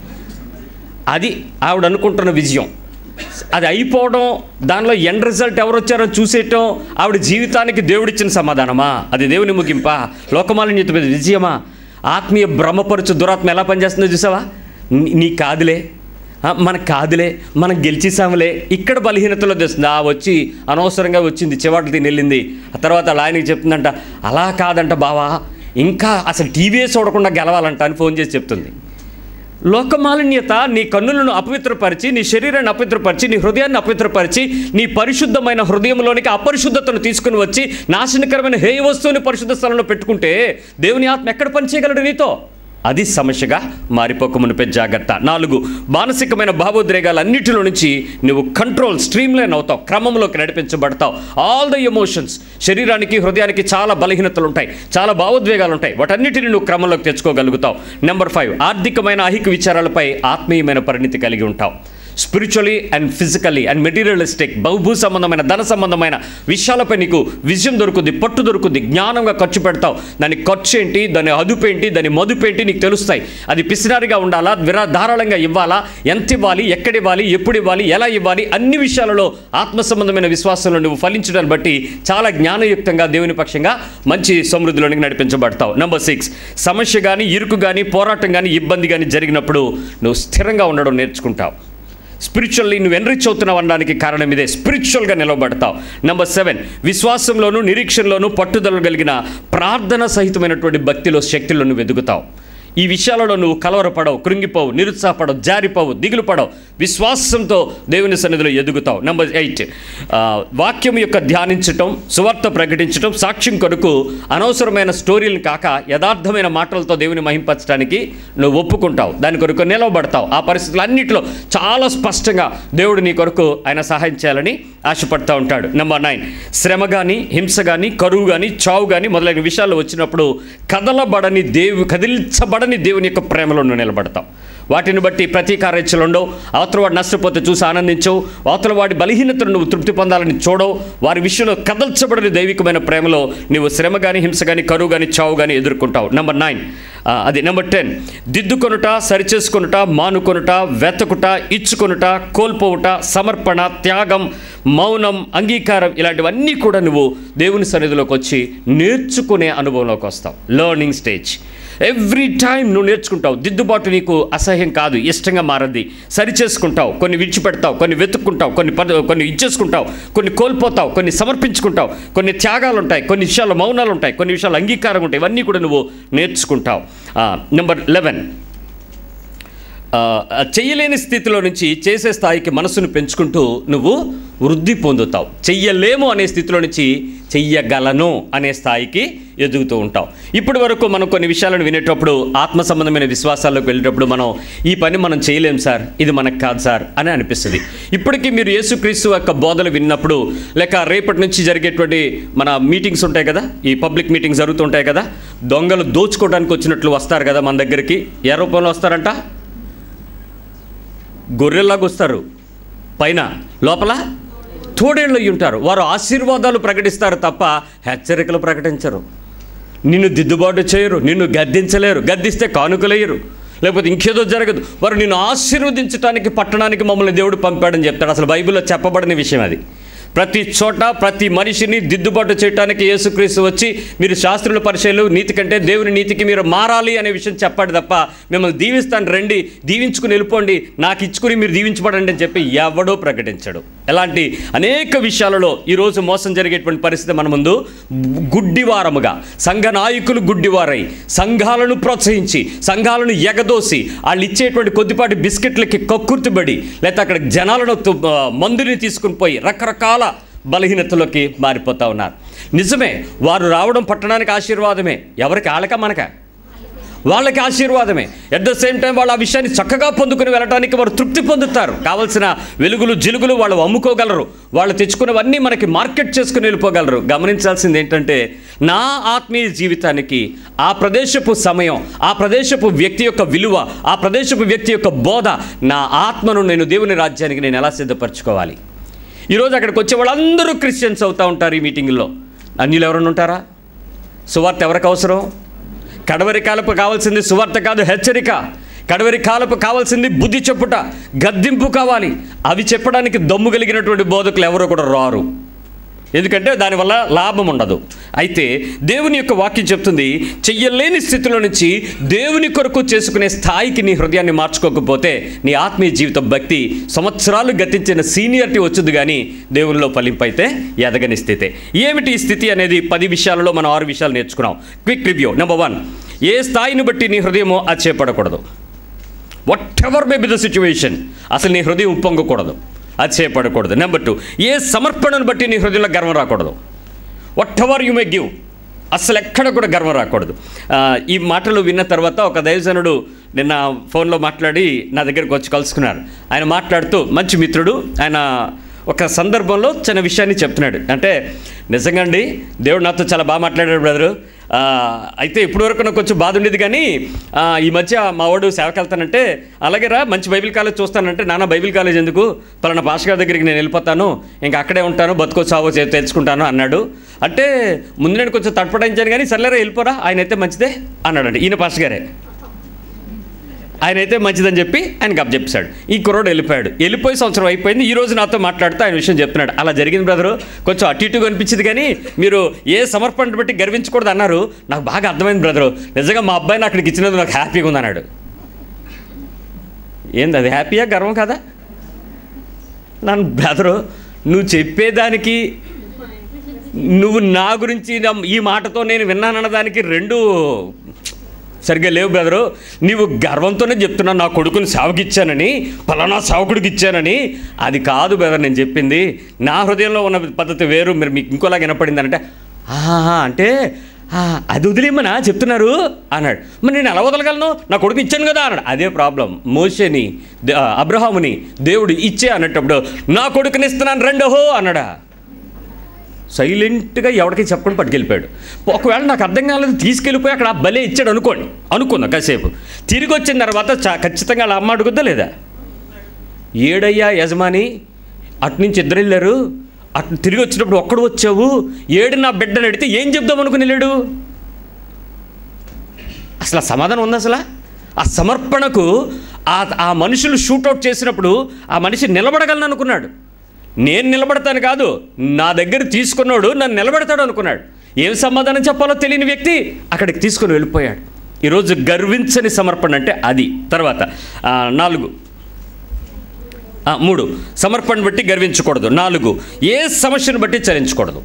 అది ఆవిడ అనుకుంటున్న విజయం అది అయిపోవడం దానిలో ఎండ్ రిజల్ట్ ఎవరు వచ్చారో చూసేయటం ఆవిడ జీవితానికి దేవుడిచ్చిన సమాధానమా అది దేవుని ముగింపా లోకమాలిన్యత మీద విజయమా ఆత్మీయ బ్రహ్మపరచు దురాత్మ ఎలా పనిచేస్తుందో చూసావా నీ- నీ కాదులే ఆ, మనకు కాదులే మనం గెలిచేసాములే ఇక్కడ బలహీనతలో తెస్తుంది ఆ వచ్చి అనవసరంగా వచ్చింది చివాట్లు తిని వెళ్ళింది ఆ తర్వాత అలా ఆయనకి చెప్తుందంట అలా కాదంట బావా ఇంకా అసలు టీవీయే చూడకుండా గెలవాలంట అని ఫోన్ చేసి చెప్తుంది లోకమాలిన్యత నీ కన్నులను అపవిత్రపరిచి నీ శరీరాన్ని అపవిత్రపరిచి నీ హృదయాన్ని అపవిత్రపరిచి నీ పరిశుద్ధమైన హృదయంలోనికి అపరిశుద్ధతను తీసుకుని వచ్చి నాశనకరమైన హేయ వస్తువుని పరిశుద్ధ స్థలంలో పెట్టుకుంటే దేవుని ఆత్మ ఎక్కడ పనిచేయగలడు నీతో అది సమస్యగా మారిపోక మునిపే జాగ్రత్త నాలుగు మానసికమైన భావోద్రేగాలన్నిటిలో నుంచి నువ్వు కంట్రోల్ స్ట్రీమ్ లైన్ అవుతావు క్రమంలోకి నడిపించబడతావు ఆల్ ద ఎమోషన్స్ శరీరానికి హృదయానికి చాలా బలహీనతలు ఉంటాయి చాలా భావోద్వేగాలు ఉంటాయి వాటన్నిటిని నువ్వు క్రమంలోకి తెచ్చుకోగలుగుతావు నెంబర్ ఫైవ్ ఆర్థికమైన అహిక విచారాలపై ఆత్మీయమైన పరిణితి కలిగి ఉంటావు spiritually and physically and materialistic బహుభూ సంబంధమైన ధన సంబంధమైన విషయాలపై నీకు విజయం దొరుకుద్ది పట్టు దొరుకుద్ది జ్ఞానంగా ఖర్చు పెడతావు దాని ఖర్చు ఏంటి దాని అదుపు ఏంటి దాని మదుపు ఏంటి నీకు తెలుస్తాయి అది పిసినారిగా ఉండాలా విరా ధారాళంగా ఇవ్వాలా ఎంత ఇవ్వాలి ఎక్కడ ఇవ్వాలి ఎప్పుడు ఇవ్వాలి ఎలా ఇవ్వాలి అన్ని విషయాలలో ఆత్మ సంబంధమైన విశ్వాసంలో నువ్వు ఫలించడాన్ని బట్టి చాలా జ్ఞానయుక్తంగా దేవుని పక్షంగా మంచి సమృద్ధిలోనికి నడిపించబడతావు నెంబర్ సిక్స్ సమస్య కానీ ఇరుకు కానీ పోరాటం కానీ ఇబ్బంది కానీ జరిగినప్పుడు నువ్వు స్థిరంగా ఉండడం నేర్చుకుంటావు స్పిరిచువల్లీ నువ్వు ఎన్రిచ్ అవుతున్నావు అనడానికి కారణం ఇదే స్పిరిచువల్గా నిలబడతావు నెంబర్ సెవెన్ విశ్వాసంలోను నిరీక్షణలోను పట్టుదల కలిగిన ప్రార్థన సహితమైనటువంటి భక్తిలో శక్తిలో నువ్వు ఎదుగుతావు ఈ విషయాలలో నువ్వు కలవరపడవు కృంగిపోవు నిరుత్సాహపడవు జారిపోవు దిగులు పడవు విశ్వాసంతో దేవుని సన్నిధిలో ఎదుగుతావు నెంబర్ ఎయిట్ ఆ, వాక్యం యొక్క ధ్యానించటం సువార్త ప్రకటించటం సాక్ష్యం కొరకు అనవసరమైన స్టోరీలు కాక యథార్థమైన మాటలతో దేవుని మహింపరచడానికి నువ్వు ఒప్పుకుంటావు దాని కొరకు నిలవబడతావు ఆ పరిస్థితులన్నింటిలో చాలా స్పష్టంగా దేవుడు నీ కొరకు ఆయన సహాయం చేయాలని ఆశపడతా ఉంటాడు నెంబర్ నైన్ శ్రమ కానీ హింస కానీ కరువు కానీ చావు కానీ మొదలైన విషయాలు వచ్చినప్పుడు కదలబడని దేవు కదిలించబడని దేవుని యొక్క ప్రేమలో నువ్వు నిలబడతావు వాటిని బట్టి ప్రతీకారేచ్చలు ఉండవు అవతల వాడు నష్టపోతే చూసి ఆనందించవు అవతల వాడి బలహీనతను నువ్వు తృప్తి పొందాలని చూడవు వారి విషయంలో కదల్చబడని దైవికమైన ప్రేమలో నువ్వు శ్రమ కానీ హింస కానీ కరువు కానీ చావు కానీ ఎదుర్కొంటావు నెంబర్ నైన్ అది నెంబర్ టెన్ దిద్దుకొనుట సరిచేసుకొనుట మానుకొనుట వెతకుట ఇచ్చుకొనుట కోల్పోవుట సమర్పణ త్యాగం మౌనం అంగీకారం ఇలాంటివన్నీ కూడా నువ్వు దేవుని సన్నిధిలోకి వచ్చి నేర్చుకునే అనుభవంలోకి వస్తావు లర్నింగ్ స్టేజ్ ఎవ్రీ టైం నువ్వు నేర్చుకుంటావు దిద్దుబాటు నీకు అసహ్యం కాదు ఇష్టంగా మారద్ది సరి చేసుకుంటావు కొన్ని విడిచిపెడతావు కొన్ని వెతుక్కుంటావు కొన్ని పద కొన్ని ఇచ్చేసుకుంటావు కొన్ని కోల్పోతావు కొన్ని సమర్పించుకుంటావు కొన్ని త్యాగాలు ఉంటాయి కొన్ని విషయాలు మౌనాలు ఉంటాయి కొన్ని విషయాలు అంగీకారం ఉంటాయి ఇవన్నీ కూడా నువ్వు నేర్చుకుంటావు నెంబర్ లెవెన్ ఆ, చెయ్యలేని స్థితిలో నుంచి చేసే స్థాయికి మనసును పెంచుకుంటూ నువ్వు వృద్ధి పొందుతావు చెయ్యలేము అనే స్థితిలో నుంచి చెయ్యగలను అనే స్థాయికి ఎదుగుతూ ఉంటావు ఇప్పటి వరకు మనం కొన్ని విషయాలను వినేటప్పుడు ఆత్మ సంబంధమైన విశ్వాసాల్లోకి వెళ్ళేటప్పుడు మనం ఈ పని మనం చేయలేం సార్ ఇది మనకు కాదు సార్ అని అనిపిస్తుంది ఇప్పటికీ మీరు యేసుక్రీస్తు యొక్క బోధలు విన్నప్పుడు లేక రేపటి నుంచి జరిగేటువంటి మన మీటింగ్స్ ఉంటాయి కదా ఈ పబ్లిక్ మీటింగ్స్ జరుగుతుంటాయి కదా దొంగలు దోచుకోవడానికి వచ్చినట్లు వస్తారు కదా మన దగ్గరికి ఏ రూపంలో వస్తారంట గొర్రెల్లాగా వస్తారు పైన లోపల తోడేళ్ళు అయి ఉంటారు వారు ఆశీర్వాదాలు ప్రకటిస్తారు తప్ప హెచ్చరికలు ప్రకటించరు నిన్ను దిద్దుబాటు చేయరు నిన్ను గద్దించలేరు గద్దిస్తే కానుకలేయరు లేకపోతే ఇంకేదో జరగదు వారు నిన్ను ఆశీర్వదించడానికి పట్టణానికి మమ్మల్ని దేవుడు పంపాడని చెప్తాడు అసలు బైబిల్లో చెప్పబడిన విషయం అది ప్రతి చోట ప్రతి మనిషిని దిద్దుబాటు చేయడానికి యేసుక్రీస్తు వచ్చి మీరు శాస్త్రుల పరిచయలు నీతి కంటే దేవుని నీతికి మీరు మారాలి అనే విషయం చెప్పాడు తప్ప మిమ్మల్ని దీవిస్తాను రండి దీవించుకుని వెళ్ళిపోండి నాకు ఇచ్చుకుని మీరు దీవించబడండి అని చెప్పి ఎవడో ప్రకటించడు ఎలాంటి అనేక విషయాలలో ఈరోజు మోసం జరిగేటువంటి పరిస్థితి మన ముందు గుడ్డివారముగా సంఘ నాయకులు గుడ్డివారై సంఘాలను ప్రోత్సహించి సంఘాలను ఎగదోసి వాళ్ళు ఇచ్చేటువంటి కొద్దిపాటి బిస్కెట్లకి కక్కుర్తిబడి లేకపోతే అక్కడ జనాలను తు- ఆ, మందుని తీసుకుని పోయి రకరకాల బలహీనతలోకి మారిపోతా ఉన్నారు నిజమే వారు రావడం పట్టణానికి ఆశీర్వాదమే ఎవరికి ఆళ్ళక మనకా వాళ్ళకి ఆశీర్వాదమే ఎట్ ద సేమ్ టైం వాళ్ళు ఆ విషయాన్ని చక్కగా పొందుకుని వెళ్ళడానికి వారు తృప్తి పొందుతారు కావలసిన వెలుగులు జిలుగులు వాళ్ళు అమ్ముకోగలరు వాళ్ళు తెచ్చుకున్నవన్నీ మనకి మార్కెట్ చేసుకుని వెళ్ళిపోగలరు గమనించాల్సింది ఏంటంటే నా ఆత్మీయ జీవితానికి ఆ ప్రదేశపు సమయం ఆ ప్రదేశపు వ్యక్తి యొక్క విలువ ఆ ప్రదేశపు వ్యక్తి యొక్క బోధ నా ఆత్మను నేను దేవుని రాజ్యానికి నేను ఎలా సిద్ధపరచుకోవాలి ఈరోజు అక్కడికి వచ్చే వాళ్ళందరూ క్రిస్టియన్స్ అవుతూ ఉంటారు ఈ మీటింగ్లో అన్యులు ఎవరైనా ఉంటారా సువార్త ఎవరికి అవసరం కడవరి కాలపు కావాల్సింది సువార్త కాదు హెచ్చరిక కడవరి కాలపు కావాల్సింది బుద్ధి చెప్పుట గద్దింపు కావాలి అవి చెప్పడానికి దమ్ము కలిగినటువంటి బోధకులు ఎవరు కూడా రారు ఎందుకంటే దానివల్ల లాభం ఉండదు అయితే దేవుని యొక్క వాక్యం చెప్తుంది చెయ్యలేని స్థితిలో నుంచి దేవుని కొరకు చేసుకునే స్థాయికి నీ హృదయాన్ని మార్చుకోకపోతే నీ ఆత్మీయ జీవిత భక్తి సంవత్సరాలు గతించిన సీనియారిటీ వచ్చింది కానీ దేవునిలో ఫలింపైతే ఎదగని స్థితి ఏమిటి ఈ స్థితి అనేది పది విషయాలలో మనం ఆరు విషయాలు నేర్చుకున్నాం క్విక్ రివ్యూ నెంబర్ వన్ ఏ స్థాయిని బట్టి నీ హృదయమో అది చేపడకూడదు whatever may be the situation అసలు నీ హృదయం ఉప్పొంగకూడదు అది చేపడకూడదు నెంబర్ టూ ఏ సమర్పణను బట్టి నీ హృదయంలో గర్వం రాకూడదు whatever you may give అసలు ఎక్కడ కూడా గర్వం రాకూడదు ఆ, ఈ మాటలు విన్న తర్వాత ఒక దైవజనుడు నిన్న ఫోన్లో మాట్లాడి నా దగ్గరికి వచ్చి కలుసుకున్నారు ఆయన మాట్లాడుతూ మంచి మిత్రుడు ఆయన ఒక సందర్భంలో చిన్న విషయాన్ని చెప్తున్నాడు అంటే నిజంగా అండి దేవుడు నాతో చాలా బాగా మాట్లాడాడు బ్రదరు ఆ, అయితే ఇప్పటి వరకు నాకు కొంచెం బాధ ఉండేది కానీ ఆ, ఈ మధ్య మా వాడు సేవకి వెళ్తానంటే అలాగే రా మంచి బైబిల్ కాలేజ్ చూస్తానంటే నాన్న బైబిల్ కాలేజ్ ఎందుకు పలానా పాస్ గారి దగ్గరికి నేను వెళ్ళిపోతాను ఇంకా అక్కడే ఉంటాను బతుకో సావో చే- తెలుసుకుంటాను అన్నాడు అంటే ముందు నేను కొంచెం తడపడించాను కానీ సర్లేరా వెళ్ళిపోరా ఆయన అయితే మంచిదే అన్నాడండి ఈయన పాస్ గారే ఆయన అయితే మంచిదని చెప్పి ఆయనకు అప్ చెప్పాడు ఈ కుర్రోడు వెళ్ళిపోయాడు వెళ్ళిపోయి సంవత్సరం అయిపోయింది ఈ రోజు నాతో మాట్లాడుతూ ఆయన విషయం చెప్తున్నాడు అలా జరిగింది బ్రదరు కొంచెం అటు ఇటుగా అనిపించింది కానీ మీరు ఏ సమర్పణ బట్టి గర్వించకూడదు అన్నారు నాకు బాగా అర్థమైంది బ్రదరు నిజంగా మా అబ్బాయిని అక్కడికి ఇచ్చినందుకు నాకు హ్యాపీగా ఉంది అన్నాడు ఏంది అది హ్యాపీయా గర్వం కదా నన్ను బ్రదరు నువ్వు చెప్పేదానికి నువ్వు నా గురించి నా- ఈ మాటతో నేను విన్నానన్నదానికి రెండు సరిగ్గా లేవు బ్రదరు నీవు గర్వంతోనే చెప్తున్నావు నా కొడుకుని సేవకిచ్చానని పలానా సేవకుడికి ఇచ్చానని అది కాదు బ్రదర్ నేను చెప్పింది నా హృదయంలో ఉన్న పద్ధతి వేరు మీరు మీకు ఇంకోలా వినపడింది అంటే ఆహా అంటే "ఆ, అది వదిలేమనా చెప్తున్నారు అన్నాడు మరి నేను ఎలా వదలగలను నా కొడుకు ఇచ్చాను కదా అన్నాడు అదే ప్రాబ్లం మోషని దే- ఆ, అబ్రహాముని దేవుడు ఇచ్చే అన్నప్పుడు నా కొడుకుని ఇస్తున్నాను రెండోహో అన్నాడా సైలెంట్గా ఎవరికి చెప్పడం పట్టుకెళ్ళిపోయాడు ఒకవేళ నాకు అర్థం కాలేదు తీసుకెళ్ళిపోయి అక్కడ ఆ బలే ఇచ్చాడు అనుకోండి అనుకుందాం కాసేపు తిరిగి వచ్చిన తర్వాత చా- ఖచ్చితంగా వాళ్ళ అమ్మ అడుగుద్దా లేదా ఏడయ్యా యజమాని అటు నుంచి ఇద్దరు వెళ్ళారు అటు తిరిగి వచ్చినప్పుడు ఒక్కడు వచ్చావు ఏడు నా బిడ్డని అడిగితే ఏం చెప్దాం అనుకుని వెళ్ళాడు అసలు ఆ సమాధానం ఉంది అసలు ఆ సమర్పణకు ఆ ఆ మనుషులు షూట్అవుట్ చేసినప్పుడు ఆ మనిషి నిలబడగలను అనుకున్నాడు నేను నిలబడతాను కాదు నా దగ్గర తీసుకున్నాడు నన్ను నిలబెడతాడు అనుకున్నాడు ఏం సమాధానం చెప్పాలో తెలియని వ్యక్తి అక్కడికి తీసుకుని వెళ్ళిపోయాడు ఈరోజు గర్వించని సమర్పణ అంటే అది తర్వాత ఆ, నాలుగు ఆ, మూడు సమర్పణ బట్టి గర్వించకూడదు నాలుగు ఏ సమస్యను బట్టి చలించకూడదు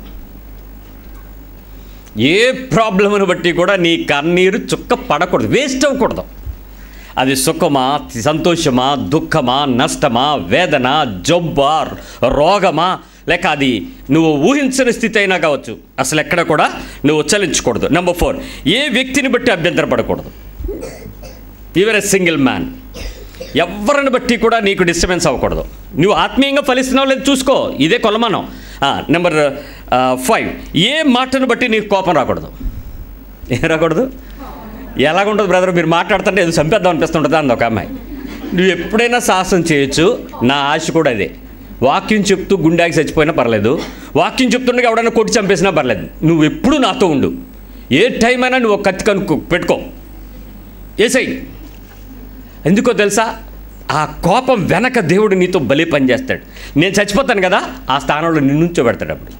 ఏ ప్రాబ్లమ్ను బట్టి కూడా నీ కన్నీరు చుక్క పడకూడదు వేస్ట్ అవ్వకూడదు అది సుఖమా సంతోషమా దుఃఖమా నష్టమా వేదన జబ్బా రోగమా లేక అది నువ్వు ఊహించని స్థితి అయినా కావచ్చు అసలు ఎక్కడ కూడా నువ్వు చలించకూడదు నెంబర్ ఫోర్ ఏ వ్యక్తిని బట్టి అభ్యంతరపడకూడదు యువర్ ఎ సింగిల్ మ్యాన్ ఎవరిని బట్టి కూడా నీకు డిస్టర్బెన్స్ అవ్వకూడదు నువ్వు ఆత్మీయంగా ఫలిస్తున్నావు లేదు చూసుకో ఇదే కొలమానం నెంబర్ ఫైవ్ ఏ మాటను బట్టి నీకు కోపం రాకూడదు ఏం రాకూడదు ఎలాగుంటుంది బ్రదర్ మీరు మాట్లాడుతుంటే ఏదో చంపేద్దాం అనిపిస్తుంటుంది అంది ఒక అమ్మాయి నువ్వు ఎప్పుడైనా సాహసం చేయొచ్చు నా ఆశ కూడా అదే వాక్యం చెప్తూ గుండాకి చచ్చిపోయినా పర్లేదు వాక్యం చెప్తుండగా ఎవడైనా కొట్టి చంపేసినా పర్లేదు నువ్వు ఎప్పుడు నాతో ఉండు ఏ టైం అయినా నువ్వు ఒక కత్తి కనుక్కో పెట్టుకో ఏసై ఎందుకో తెలుసా ఆ కోపం వెనక దేవుడు నీతో బలి పనిచేస్తాడు నేను చచ్చిపోతాను కదా ఆ స్థానంలో నిన్నుంచోబెడతాడు అప్పుడు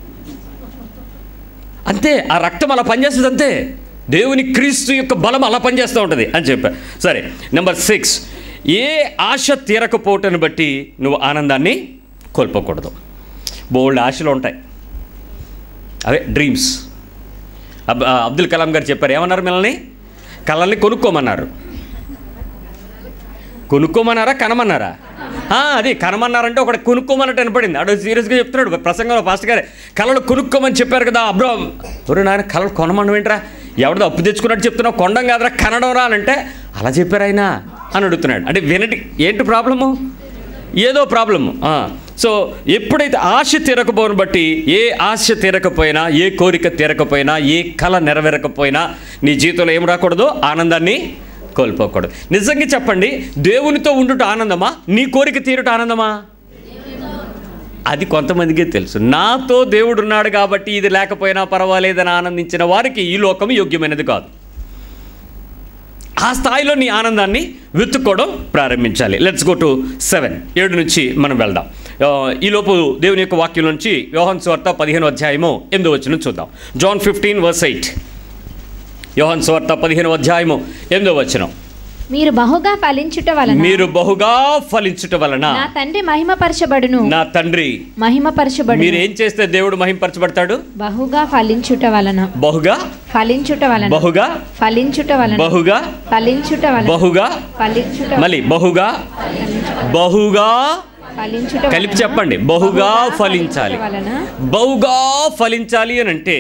అంతే ఆ రక్తం అలా పనిచేస్తుంది అంతే దేవుని క్రీస్తు యొక్క బలం అలా పనిచేస్తూ ఉంటుంది అని చెప్పా సరే నెంబర్ సిక్స్ ఏ ఆశ తీరకపోవటాన్ని బట్టి నువ్వు ఆనందాన్ని కోల్పోకూడదు బోల్డ్ ఆశలు ఉంటాయి అవే డ్రీమ్స్ అబ్ అబ్దుల్ కలాం గారు చెప్పారు ఏమన్నారు మిమ్మల్ని కళల్ని కొనుక్కోమన్నారు కొనుక్కోమన్నారా కనమన్నారా ఆ, అది కనమన్నారంటే ఒకటి కొనుక్కోమన్నట్టు వినపడింది అడు సీరియస్గా చెప్తున్నాడు ప్రసంగంలో ఫాస్ట్ గారే కళలు కొనుక్కోమని చెప్పారు కదా అబ్రో ఒరే నాయన కళలు కొనమని ఏంట్రా ఎవరిదో అప్పు తెచ్చుకున్నట్టు చెప్తున్నావు కొండం కాదురా కనడం రా అని అంటే అలా చెప్పారు ఆయన అని అడుగుతున్నాడు అంటే వినటి ఏంటి ప్రాబ్లము ఏదో ప్రాబ్లము ఆ, సో ఎప్పుడైతే ఆశ తీరకపోని బట్టి ఏ ఆశ తీరకపోయినా ఏ కోరిక తీరకపోయినా ఏ కళ నెరవేరకపోయినా నీ జీవితంలో ఏం రాకూడదు ఆనందాన్ని కోల్పోకూడదు నిజంగా చెప్పండి దేవునితో ఉండుట ఆనందమా నీ కోరిక తీరుట ఆనందమా అది కొంతమందికే తెలుసు నాతో దేవుడు ఉన్నాడు కాబట్టి ఇది లేకపోయినా పర్వాలేదని ఆనందించిన వారికి ఈ లోకం యోగ్యమైనది కాదు ఆ స్థాయిలో నీ ఆనందాన్ని వెతుక్కోవడం ప్రారంభించాలి లెట్స్ గో టు సెవెన్ ఏడు నుంచి మనం వెళ్దాం ఆ, ఈలోపు దేవుని యొక్క వాక్యం నుంచి యోహన్ స్వార్త పదిహేను అధ్యాయము ఎనిమిది వచ్చిన చూద్దాం జాన్ ఫిఫ్టీన్ వర్స్ ఎయిట్ యోహన్ స్వార్త పదిహేను అధ్యాయము ఎనిమిదో వచనం మీరు బహుగా ఫలించుట వలన మీరు బహుగా ఫలించుట వలన నా తండ్రి మహిమపరచబడును నా తండ్రి మహిమపరచబడును మీరు ఏం చేస్తే దేవుడు మహింపరచబడతాడు బహుగా ఫలించుట వలన బహుగా ఫలించుట వలన బహుగా ఫలించుట వలన బహుగా ఫలించుట వలన బహుగా ఫలించుట మళ్ళీ బహుగా బహుగా ఫలించుట కలిపి వలన- చెప్పండి బహుగా ఫలించాలి వలన బహుగా ఫలించాలి అని అంటే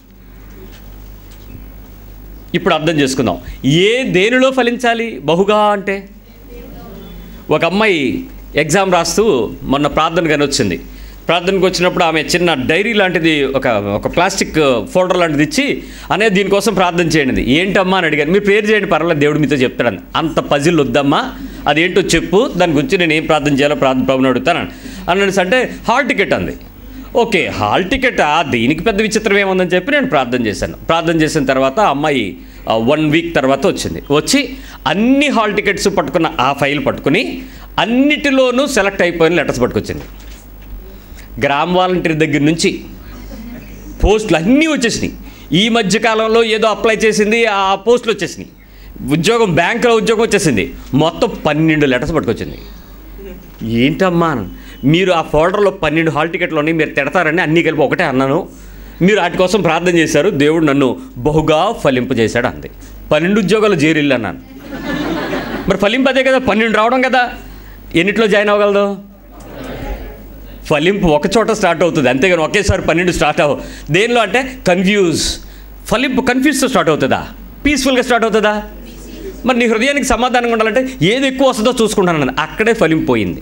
ఇప్పుడు అర్థం చేసుకుందాం ఏ దేనిలో ఫలించాలి బహుగా అంటే ఒక అమ్మాయి ఎగ్జామ్ రాస్తూ మొన్న ప్రార్థన కానీ వచ్చింది ప్రార్థనకు వచ్చినప్పుడు ఆమె చిన్న డైరీ లాంటిది ఒక ఒక ప్లాస్టిక్ ఫోల్డర్ లాంటిది ఇచ్చి అనే దీనికోసం ప్రార్థన చేయండి ఏంటమ్మా అని అడిగాను మీరు ప్రేర్ చేయండి పర్వాలేదు దేవుడు మీతో చెప్తాడు అంత పజిల్ వద్దమ్మా అదేంటో చెప్పు దాని గురించి నేను ఏం ప్రార్థన చేయాలో ప్రార్థన ప్రభుని అడుగుతాను అన్నాడు అంటే హాల్ టికెట్ అంది ఓకే హాల్ టికెట్ దీనికి పెద్ద విచిత్రం ఏముందని చెప్పి నేను ప్రార్థన చేశాను ప్రార్థన చేసిన తర్వాత ఆ అమ్మాయి వన్ వీక్ తర్వాత వచ్చింది వచ్చి అన్ని హాల్ టికెట్స్ పట్టుకున్న ఆ ఫైల్ పట్టుకుని అన్నిటిలోనూ సెలెక్ట్ అయిపోయిన లెటర్స్ పట్టుకొచ్చింది గ్రామ వాలంటీర్ దగ్గర నుంచి పోస్టులు అన్నీ వచ్చేసినాయి ఈ మధ్య కాలంలో ఏదో అప్లై చేసింది ఆ పోస్టులు వచ్చేసినాయి ఉద్యోగం బ్యాంకులో ఉద్యోగం వచ్చేసింది మొత్తం పన్నెండు లెటర్స్ పట్టుకొచ్చింది ఏంటమ్మా అన్నాను. మీరు ఆ ఫోల్డర్లో పన్నెండు హాల్ టికెట్లు ఉన్నాయి మీరు తిడతారని అన్నీ కలిపి ఒకటే అన్నాను మీరు వాటి కోసం ప్రార్థన చేశారు దేవుడు నన్ను బహుగా ఫలింపజేశాడు అంది పన్నెండు ఉద్యోగాలు చేరిల్లు అన్నాను మరి ఫలింపు అదే కదా పన్నెండు రావడం కదా ఎన్నిట్లో జాయిన్ అవ్వగలదు ఫలింపు ఒక చోట స్టార్ట్ అవుతుంది అంతేగాని ఒకేసారి పన్నెండు స్టార్ట్ అవ్వ దేనిలో అంటే కన్ఫ్యూజ్ ఫలింపు కన్ఫ్యూజ్తో స్టార్ట్ అవుతుందా పీస్ఫుల్గా స్టార్ట్ అవుతుందా మరి నీ హృదయానికి సమాధానంగా ఉండాలంటే ఏది ఎక్కువ వస్తుందో చూసుకుంటాను అక్కడే ఫలింపు పోయింది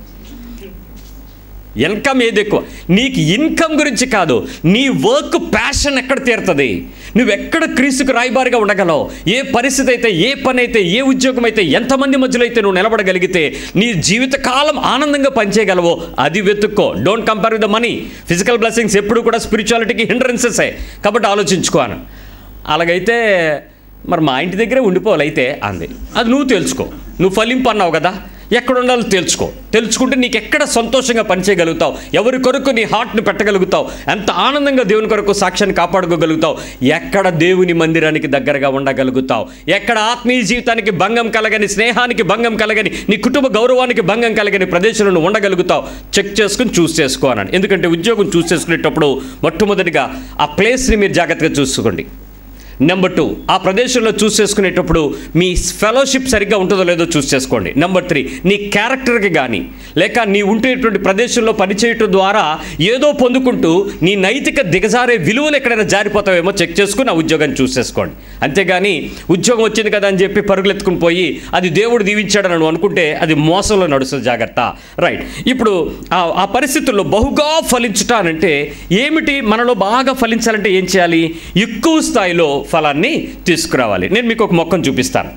ఇన్కమ్ ఏది ఎక్కువ నీకు ఇన్కమ్ గురించి కాదు నీ వర్క్ ప్యాషన్ ఎక్కడ తీరుతుంది నువ్వు ఎక్కడ క్రీస్తుకు రాయబారిగా ఉండగలవు ఏ పరిస్థితి అయితే ఏ పని అయితే ఏ ఉద్యోగం అయితే ఎంతమంది మధ్యలో అయితే నువ్వు నిలబడగలిగితే నీ జీవితకాలం ఆనందంగా పనిచేయగలవో అది వెతుక్కో don't compare with the money physical blessings ఎప్పుడు కూడా స్పిరిచువాలిటీకి హిండ్రెన్సెసే కాబట్టి ఆలోచించుకోను అలాగైతే మరి మా ఇంటి దగ్గరే ఉండిపోవాలి అయితే అంది అది నువ్వు తెలుసుకో నువ్వు ఫలింపు అన్నావు కదా ఎక్కడ ఉండాలో తెలుసుకో తెలుసుకుంటే నీకు ఎక్కడ సంతోషంగా పనిచేయగలుగుతావు ఎవరి కొరకు నీ హార్ట్ని పెట్టగలుగుతావు ఎంత ఆనందంగా దేవుని కొరకు సాక్ష్యాన్ని కాపాడుకోగలుగుతావు ఎక్కడ దేవుని మందిరానికి దగ్గరగా ఉండగలుగుతావు ఎక్కడ ఆత్మీయ జీవితానికి భంగం కలగని స్నేహానికి భంగం కలగని నీ కుటుంబ గౌరవానికి భంగం కలగని ప్రదేశంలో నువ్వు ఉండగలుగుతావు చెక్ చేసుకుని చూస్ చేసుకో అన్నాను ఎందుకంటే ఉద్యోగం చూస్ చేసుకునేటప్పుడు మొట్టమొదటిగా ఆ ప్లేస్ని మీరు జాగ్రత్తగా చూసుకోండి నెంబర్ టూ ఆ ప్రదేశంలో చూస్ చేసుకునేటప్పుడు మీ ఫెలోషిప్ సరిగ్గా ఉంటుందో లేదో చూస్ చేసుకోండి నెంబర్ త్రీ నీ క్యారెక్టర్కి కానీ లేక నీ ఉండేటువంటి ప్రదేశంలో పనిచేయటం ద్వారా ఏదో పొందుకుంటూ నీ నైతిక దిగజారే విలువలు ఎక్కడైనా జారిపోతావేమో చెక్ చేసుకుని ఆ ఉద్యోగాన్ని చూస్ చేసుకోండి అంతేగాని ఉద్యోగం వచ్చింది కదా అని చెప్పి పరుగులెత్తుకుని పోయి అది దేవుడు దీవించాడని నువ్వు అనుకుంటే అది మోసంలో నడుస్తుంది జాగ్రత్త రైట్ ఇప్పుడు ఆ- ఆ పరిస్థితుల్లో బహుగా ఫలించుట అనంటే ఏమిటి మనలో బాగా ఫలించాలంటే ఏం చేయాలి ఎక్కువ స్థాయిలో ఫలాన్ని తీసుకురావాలి నేను మీకు ఒక మొక్కను చూపిస్తాను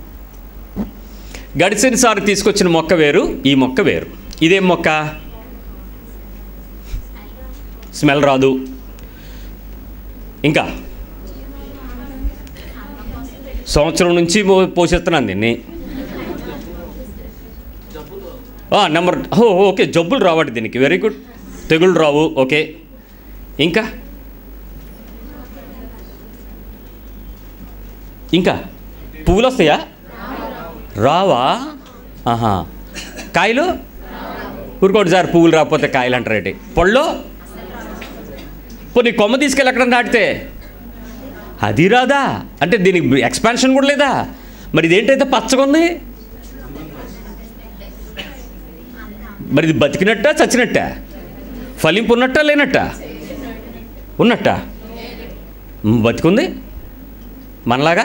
గడిచినసారి తీసుకొచ్చిన మొక్క వేరు ఈ మొక్క వేరు ఇదేం మొక్క స్మెల్ రాదు ఇంకా సంవత్సరం నుంచి పో- పోషిస్తున్నాను దీన్ని నెంబర్ ఓ ఓకే జబ్బులు రావట్టు దీనికి వెరీ గుడ్ తెగుళ్ళు రావు ఓకే ఇంకా ఇంకా పువ్వులు వస్తాయా రావా ఆహా కాయలు ఊరుకోండి సార్ పువ్వులు రాకపోతే కాయలు అంటారేటి పళ్ళు పోనీ కొమ్మ తీసుకెళ్ళి ఎక్కడ నాటితే అది రాదా అంటే దీనికి ఎక్స్పాన్షన్ కూడా లేదా మరి ఇదేంటైతే పచ్చగా ఉంది మరి ఇది బతికినట్ట చచ్చినట్ట ఫలింపు ఉన్నట్ట లేనట్ట ఉన్నట్ట మ్, బతికుంది మనలాగా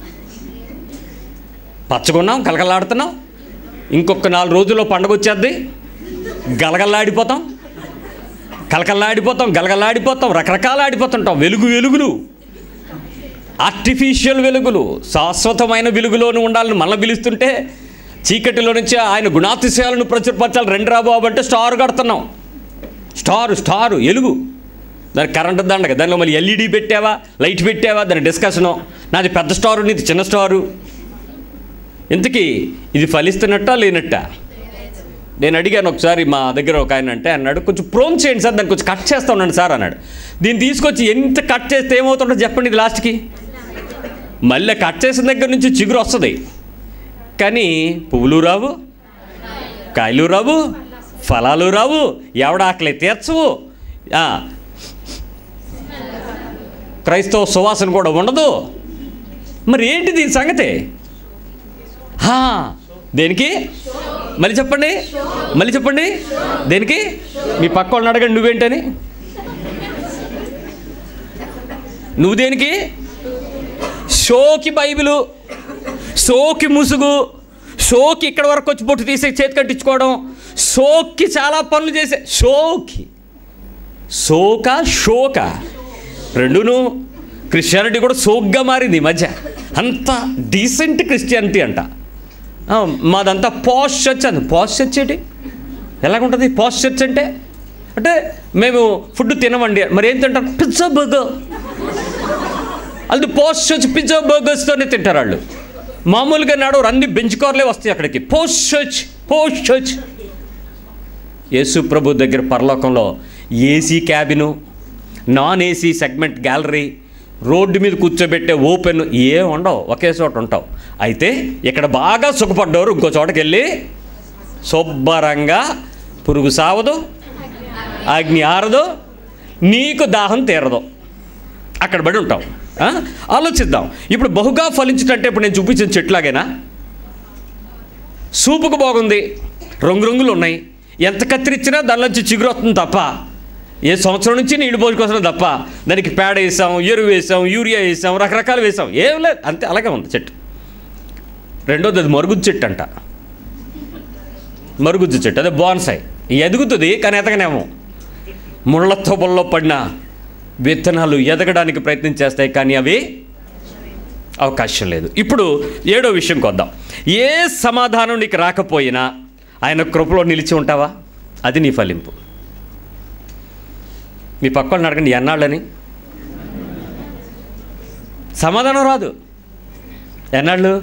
పచ్చగున్నాం కలకలాడుతున్నాం ఇంకొక నాలుగు రోజుల్లో పండగ వచ్చేద్ది గలగల్లాడిపోతాం కలకల్లాడిపోతాం గలగల్లాడిపోతాం రకరకాల ఆడిపోతుంటాం వెలుగు వెలుగులు ఆర్టిఫిషియల్ వెలుగులు శాశ్వతమైన వెలుగులోనే ఉండాలని మళ్ళీ పిలుస్తుంటే చీకటిలో నుంచి ఆయన గుణాతిశయాలను ప్రచురపరచాలి రెండు రాబాబు అంటే స్టార్ కడుతున్నాం స్టారు స్టారు ఎలుగు దానికి కరెంటు దండగ దానిలో మళ్ళీ ఎల్ఈడి పెట్టావా లైట్ పెట్టావా దాని డిస్కషను నాది పెద్ద స్టారు నీది చిన్న స్టారు ఇంతకీ ఇది ఫలిస్తున్నట్టా లేనట్టా నేను అడిగాను ఒకసారి మా దగ్గర ఒక ఆయన అంటే అన్నాడు కొంచెం ప్రోమ్ చేయండి సార్ దాన్ని కొంచెం కట్ చేస్తా ఉన్నాను సార్ అన్నాడు దీన్ని తీసుకొచ్చి ఎంత కట్ చేస్తే ఏమవుతుందో చెప్పండి ఇది లాస్ట్కి మళ్ళీ కట్ చేసిన దగ్గర నుంచి చిగురు వస్తుంది కానీ పువ్వులు రావు కాయలు రావు ఫలాలు రావు ఎవడ ఆకలి తీర్చవు ఆ, క్రైస్తవ సువాసన కూడా ఉండదు మరి ఏంటి దీని సంగతి హా, దేనికి మళ్ళీ చెప్పండి మళ్ళీ చెప్పండి దేనికి మీ పక్క వాళ్ళని అడగండి నువ్వేంటని నువ్వు దేనికి షోకి బైబిలు షోకి ముసుగు షోకి ఇక్కడ వరకు వచ్చి బొట్టు తీసి చేతి కట్టించుకోవడం షోకి చాలా పనులు చేసే షోకి షోక షోక రెండును క్రిస్టియానిటీ కూడా సోగ్గా మారింది ఈ మధ్య అంత డీసెంట్ క్రిస్టియానిటీ అంట ఆ, మాదంతా పాష్ చర్చ్ అంది పాష్ చర్చ్ ఏంటి ఎలాగుంటుంది పాష్ చర్చ్ అంటే అంటే మేము ఫుడ్ తినమండి మరి ఏం తింటారు పిజ్జా బర్గర్ అది పోస్ట్ చర్చ్ పిజ్జా బర్గర్స్తోనే తింటారు వాళ్ళు మామూలుగా నాడు అన్ని బెంచ్ కార్లే వస్తాయి అక్కడికి post church post church Yesu ప్రభు దగ్గర పరలోకంలో AC cabin non AC segment gallery road మీద కూర్చోబెట్టే ఓపెన్ ఏ ఉండవు ఒకే చోట ఉంటావు అయితే ఇక్కడ బాగా సుఖపడ్డవారు ఇంకో చోటకి వెళ్ళి శుభ్రంగా పురుగు సావదు అగ్ని ఆరదు నీకు దాహం తీరదు అక్కడ పడి ఉంటాం ఆ? ఆలోచిద్దాం ఇప్పుడు బహుగా ఫలించుటంటే ఇప్పుడు నేను చూపించిన చెట్లాగేనా సూపుకు బాగుంది రంగు రంగులు ఉన్నాయి ఎంత కత్తిరించినా దానిలోంచి చిగురు వస్తుంది తప్ప ఏ సంవత్సరం నుంచి నీళ్లు పోసుకొస్తున్నాం తప్ప దానికి పేడ వేసాం ఎరువు వేసాం యూరియా వేసాం రకరకాలు వేసాం ఏం లేదు అంతే అలాగే ఉంది చెట్టు రెండోది అది మరుగుజ్జు చెట్టు అంట మరుగుజ్జు చెట్టు అదే బాన్సాయి ఎదుగుతుంది కానీ ఎదగనేమో ముళ్ళ తోబల్లో పడిన విత్తనాలు ఎదగడానికి ప్రయత్నం చేస్తాయి కానీ అవి అవకాశం లేదు ఇప్పుడు ఏడో విషయంకి వద్దాం ఏ సమాధానం నీకు రాకపోయినా ఆయన కృపలో నిలిచి ఉంటావా అది నీ ఫలింపు మీ పక్క వాళ్ళని అడగండి ఎన్నాళ్ళని సమాధానం రాదు ఎన్నాళ్ళు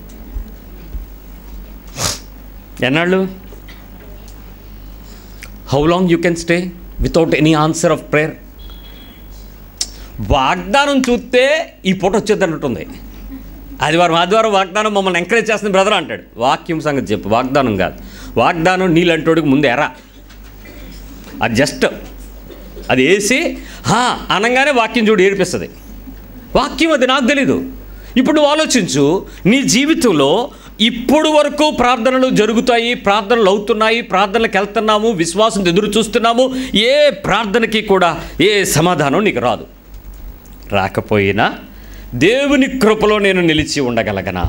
ఎన్నాళ్ళు how long you can stay without any answer of prayer వాగ్దానం చూస్తే ఈ పూట వచ్చేది అన్నట్టుంది ఆదివారం ఆదివారం వాగ్దానం మమ్మల్ని ఎంకరేజ్ చేస్తుంది బ్రదర్ అంటాడు వాక్యం సంగతి చెప్పు వాగ్దానం కాదు వాగ్దానం నీళ్ళంటోడికి ముందు ఎరా అది జస్ట్ అది వేసి హా అనగానే వాక్యం చూడు ఏడిపిస్తుంది వాక్యం అది నాకు తెలీదు ఇప్పుడు నువ్వు ఆలోచించు నీ జీవితంలో ఇప్పుడు వరకు ప్రార్థనలు జరుగుతాయి ప్రార్థనలు అవుతున్నాయి ప్రార్థనలకు వెళ్తున్నాము విశ్వాసం ఎదురు చూస్తున్నాము ఏ ప్రార్థనకి కూడా ఏ సమాధానం నీకు రాదు రాకపోయినా దేవుని కృపలో నేను నిలిచి ఉండగలగనా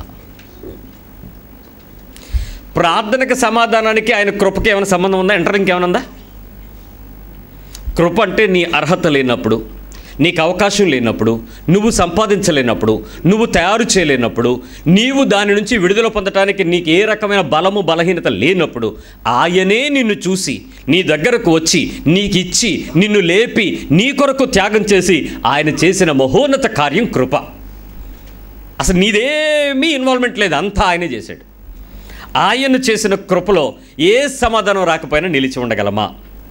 ప్రార్థనకి సమాధానానికి ఆయన కృపకి ఏమైనా సంబంధం ఉందా ఎంటరింగ్ ఏమైనా ఉందా కృప అంటే నీ అర్హత లేనప్పుడు నీకు అవకాశం లేనప్పుడు నువ్వు సంపాదించలేనప్పుడు నువ్వు తయారు చేయలేనప్పుడు నీవు దాని నుంచి విడుదల పొందటానికి నీకు ఏ రకమైన బలము బలహీనత లేనప్పుడు ఆయనే నిన్ను చూసి నీ దగ్గరకు వచ్చి నీకు ఇచ్చి నిన్ను లేపి నీ కొరకు త్యాగం చేసి ఆయన చేసిన మహోన్నత కార్యం కృప అసలు నీదేమీ ఇన్వాల్వ్మెంట్ లేదు అంతా ఆయనే చేశాడు ఆయన చేసిన కృపలో ఏ సమాధానం రాకపోయినా నిలిచి ఉండగలమా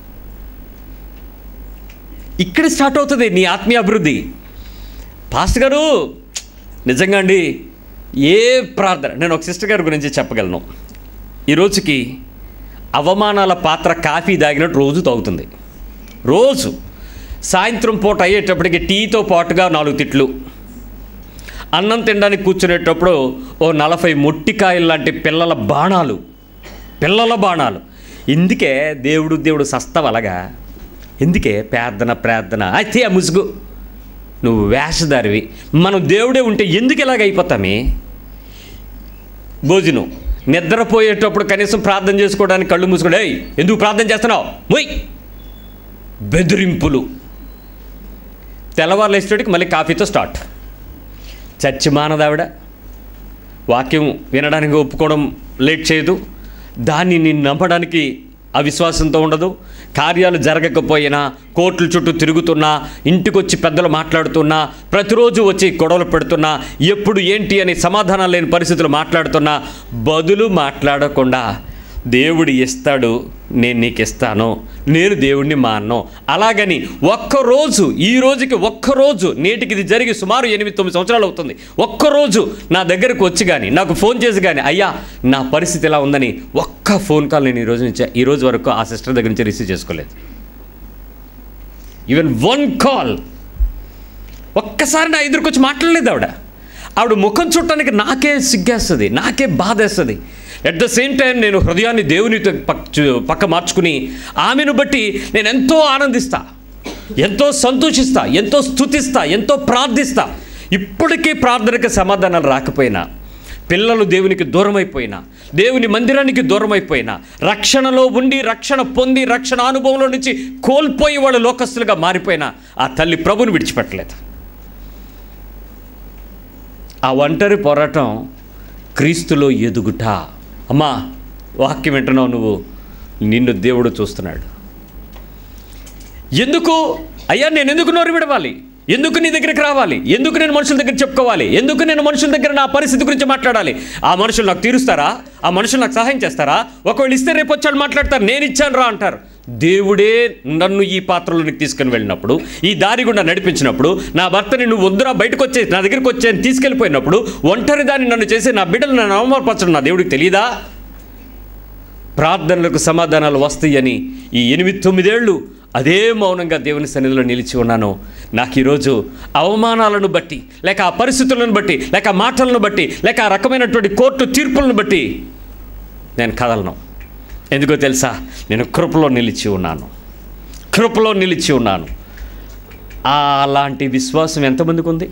ఇక్కడ స్టార్ట్ అవుతుంది నీ ఆత్మీయ అభివృద్ధి పాస్టర్ గారు నిజంగా అండి ఏ ప్రార్థన నేను ఒక సిస్టర్ గారి గురించి చెప్పగలను ఈ రోజుకి అవమానాల పాత్ర కాఫీ తాగినట్టు రోజు తాగుతుంది రోజు సాయంత్రం పూట అయ్యేటప్పటికి టీతో పాటుగా నాలుగు తిట్లు అన్నం తినడానికి కూర్చునేటప్పుడు ఓ నలభై మొట్టికాయలు లాంటి పిల్లల బాణాలు పిల్లల బాణాలు ఇందుకే దేవుడు దేవుడు సస్తవలగా ఎందుకే ప్రార్థన ప్రార్థన అయితే ఆ ముసుగు నువ్వు వేషధారివి మనం దేవుడే ఉంటే ఎందుకు ఇలాగ అయిపోతామే భోజనం నిద్రపోయేటప్పుడు కనీసం ప్రార్థన చేసుకోవడానికి కళ్ళు మూసుకుని "ఏయ్, ఎందుకు ప్రార్థన చేస్తున్నావు మొయ్ బెదిరింపులు తెల్లవారులు వేసేటికి మళ్ళీ కాఫీతో స్టార్ట్ చర్చి మానదావిడ వాక్యం వినడానికి ఒప్పుకోవడం లేట్ చేయదు దాన్ని నేను నమ్మడానికి అవిశ్వాసంతో ఉండదు కార్యాలు జరగకపోయినా కోర్టుల చుట్టూ తిరుగుతున్నా ఇంటికొచ్చి పెద్దలు మాట్లాడుతున్నా ప్రతిరోజు వచ్చి గొడవలు పెడుతున్నా ఎప్పుడు ఏంటి అని సమాధానం లేని పరిస్థితులు మాట్లాడుతున్నా బదులు మాట్లాడకుండా దేవుడు ఇస్తాడు నేను నీకు ఇస్తాను నేను దేవుడిని మానను అలాగని ఒక్కరోజు ఈ రోజుకి ఒక్కరోజు నేటికి ఇది జరిగి సుమారు ఎనిమిది తొమ్మిది సంవత్సరాలు అవుతుంది ఒక్కరోజు నా దగ్గరకు వచ్చి కానీ నాకు ఫోన్ చేసి కానీ అయ్యా నా పరిస్థితి ఎలా ఉందని ఒక్క ఫోన్ కాల్ నేను ఈ రోజు నుంచి ఈ రోజు వరకు ఆ సిస్టర్ దగ్గర నుంచి రిసీవ్ చేసుకోలేదు ఈవెన్ వన్ కాల్ ఒక్కసారి నా ఎదురుకొచ్చి మాట్లాడలేదు ఆవిడ ఆవిడ ముఖం చూడటానికి నాకే సిగ్గేస్తుంది నాకే బాధేస్తుంది ఎట్ ద సేమ్ టైం నేను హృదయాన్ని దేవునితో పక్ చు- పక్క మార్చుకుని ఆమెను బట్టి నేను ఎంతో ఆనందిస్తా ఎంతో సంతోషిస్తా ఎంతో స్థుతిస్తా ఎంతో ప్రార్థిస్తా ఇప్పటికీ ప్రార్థనకి సమాధానాలు రాకపోయినా పిల్లలు దేవునికి దూరం అయిపోయినా దేవుని మందిరానికి దూరం అయిపోయినా రక్షణలో ఉండి రక్షణ పొంది రక్షణ అనుభవంలో నుంచి కోల్పోయి వాళ్ళు లోకస్తులుగా మారిపోయినా ఆ తల్లి ప్రభుని విడిచిపెట్టలేదు ఆ ఒంటరి పోరాటం క్రీస్తులో ఎదుగుట అమ్మా వాక్యం వింటున్నావు నువ్వు నిన్ను దేవుడు చూస్తున్నాడు ఎందుకు అయ్యా నేను ఎందుకు నోరు విడవాలి ఎందుకు నీ దగ్గరికి రావాలి ఎందుకు నేను మనుషుల దగ్గర చెప్పుకోవాలి ఎందుకు నేను మనుషుల దగ్గర నా పరిస్థితి గురించి మాట్లాడాలి ఆ మనుషులు నాకు తీరుస్తారా ఆ మనుషులు నాకు సహాయం చేస్తారా ఒకవేళ ఇస్తే రేపు వచ్చాడు మాట్లాడతారు నేను ఇచ్చాను రా అంటారు దేవుడే నన్ను ఈ పాత్రలోనికి తీసుకుని వెళ్ళినప్పుడు ఈ దారి గుండా నడిపించినప్పుడు నా భర్తని నువ్వు వద్దురా బయటకు వచ్చే నా దగ్గరికి వచ్చే అని తీసుకెళ్ళిపోయినప్పుడు ఒంటరి దాన్ని నన్ను చేసి నా బిడ్డలు నన్ను అవమానపరచడం నా దేవుడికి తెలియదా ప్రార్థనలకు సమాధానాలు వస్తాయని ఈ ఎనిమిది తొమ్మిదేళ్ళు అదే మౌనంగా దేవుని సన్నిధిలో నిలిచి ఉన్నాను నాకు ఈరోజు అవమానాలను బట్టి లేక ఆ పరిస్థితులను బట్టి లేక ఆ మాటలను బట్టి లేక ఆ రకమైనటువంటి కోర్టు తీర్పులను బట్టి నేను కదలను ఎందుకో తెలుసా నేను కృపలో నిలిచి ఉన్నాను కృపలో నిలిచి ఉన్నాను ఆ అలాంటి విశ్వాసం ఎంతమందికి ఉంది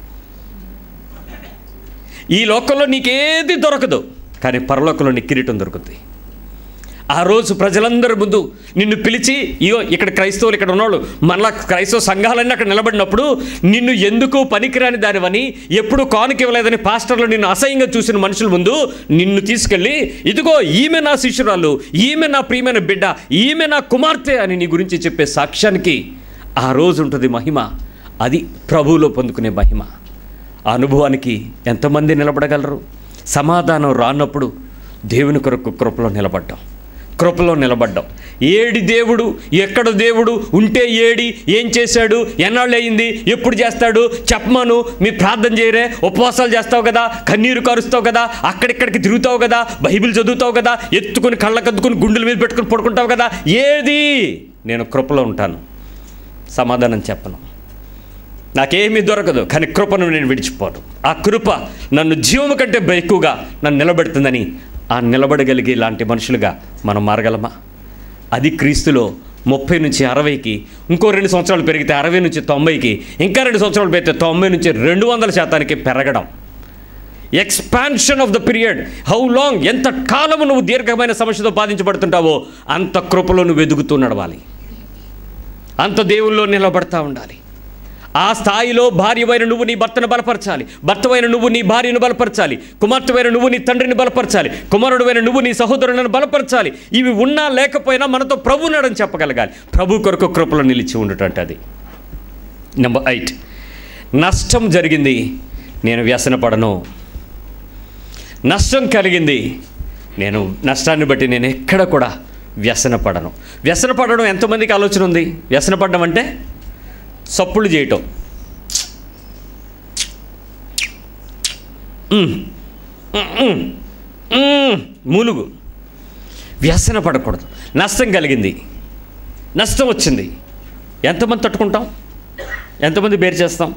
ఈ లోకంలో నీకేది దొరకదు కానీ పరలోకంలో నీ కిరీటం దొరుకుతుంది ఆ రోజు ప్రజలందరి ముందు నిన్ను పిలిచి ఇగో ఇక్కడ క్రైస్తవులు ఇక్కడ ఉన్నవాళ్ళు మళ్ళా క్రైస్తవ సంఘాలన్నీ అక్కడ నిలబడినప్పుడు నిన్ను ఎందుకు పనికిరాని దానివని ఎప్పుడు కానుక ఇవ్వలేదని పాస్టర్లు నిన్ను అసహ్యంగా చూసిన మనుషుల ముందు నిన్ను తీసుకెళ్ళి ఇదిగో ఈమె నా శిష్యురాలు ఈమె నా ప్రియమైన బిడ్డ ఈమె నా కుమార్తె అని నీ గురించి చెప్పే సాక్ష్యానికి ఆ రోజు ఉంటుంది మహిమ అది ప్రభువులో పొందుకునే మహిమ ఆ అనుభవానికి ఎంతమంది నిలబడగలరు సమాధానం రానప్పుడు దేవుని కొరకు కృపలో నిలబడ్డాం కృపలో నిలబడ్డాం ఏడి దేవుడు ఎక్కడ దేవుడు ఉంటే ఏడి ఏం చేశాడు ఎన్నాళ్ళు అయింది ఎప్పుడు చేస్తాడు చెప్పమాను మీ ప్రార్థన చేయరే ఉపవాసాలు చేస్తావు కదా కన్నీరు కారుస్తావు కదా అక్కడిక్కడికి తిరుగుతావు కదా బైబిల్ చదువుతావు కదా ఎత్తుకుని కళ్ళకద్దుకుని గుండెల మీద పెట్టుకుని పడుకుంటావు కదా ఏది నేను కృపలో ఉంటాను సమాధానం చెప్పను నాకేమీ దొరకదు కానీ కృపను నేను విడిచిపోను ఆ కృప నన్ను జీవము కంటే ఎక్కువగా నన్ను నిలబెడుతుందని ఆ నిలబడగలిగే లాంటి మనుషులుగా మనం మారగలమా అది క్రీస్తులో ముప్పై నుంచి అరవైకి ఇంకో రెండు సంవత్సరాలు పెరిగితే అరవై నుంచి తొంభైకి ఇంకా రెండు సంవత్సరాలు పెరిగితే తొంభై నుంచి రెండు వందల శాతానికి పెరగడం expansion of the period how long ఎంత కాలము నువ్వు దీర్ఘమైన సమస్యతో బాధించబడుతుంటావో అంత కృపలో నువ్వు ఎదుగుతూ నడవాలి అంత దేవుల్లో నిలబడతా ఉండాలి ఆ స్థాయిలో భార్యవైన నువ్వు నీ భర్తను బలపరచాలి భర్తవైన నువ్వు నీ భార్యను బలపరచాలి కుమార్తెవైన నువ్వు నీ తండ్రిని బలపరచాలి కుమారుడువైన నువ్వు నీ సహోదరులను బలపరచాలి ఇవి ఉన్నా లేకపోయినా మనతో ప్రభు నాడని చెప్పగలగాలి ప్రభు కొరకు కృపలో నిలిచి ఉండటంటే అది నెంబర్ ఎయిట్ నష్టం జరిగింది నేను వ్యసనపడను నష్టం కలిగింది నేను నష్టాన్ని బట్టి నేను ఎక్కడ కూడా వ్యసనపడను వ్యసనపడడం ఎంతమందికి ఆలోచన ఉంది వ్యసనపడడం అంటే సప్పులు చేయటం ఉమ్, ఉమ్, ఉమ్, ఉమ్, మూలుగు వ్యసన పడకూడదు నష్టం కలిగింది నష్టం వచ్చింది ఎంతమంది తట్టుకుంటాం ఎంతమంది బేర్ చేస్తాం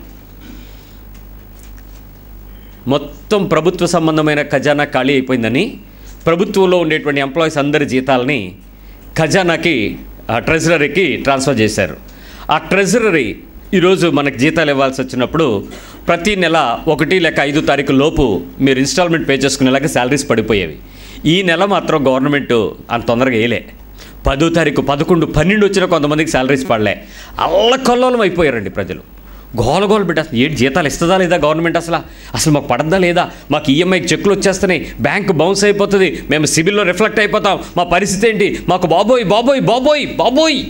మొత్తం ప్రభుత్వ సంబంధమైన ఖజానా ఖాళీ అయిపోయిందని ప్రభుత్వంలో ఉండేటువంటి ఎంప్లాయీస్ అందరి జీతాలని ఖజానాకి ఆ ట్రెజరరీకి ట్రాన్స్ఫర్ చేశారు ఆ ట్రెజరరీ ఈరోజు మనకి జీతాలు ఇవ్వాల్సి వచ్చినప్పుడు ప్రతి నెల ఒకటి లేక ఐదు తారీఖు లోపు మీరు ఇన్స్టాల్మెంట్ పే చేసుకునేలాగా శాలరీస్ పడిపోయేవి ఈ నెల మాత్రం గవర్నమెంట్ అంత తొందరగా వేయలే పదో తారీఖు పదకొండు పన్నెండు వచ్చిన కొంతమందికి శాలరీస్ పడలే అల్లకల్లోలం అయిపోయారండి ప్రజలు గోల గోల బిడ్డ అసలు ఏంటి జీతాలు ఇస్తుందా లేదా గవర్నమెంట్ అసలు అసలు మాకు పడద్దా లేదా మాకు ఈఎంఐకి చెక్కులు వచ్చేస్తున్నాయి బ్యాంక్ బౌన్స్ అయిపోతుంది మేము సిబిల్లో రిఫ్లెక్ట్ అయిపోతాం మా పరిస్థితి ఏంటి మాకు బాబోయ్ బాబోయ్ బాబోయ్ బాబోయ్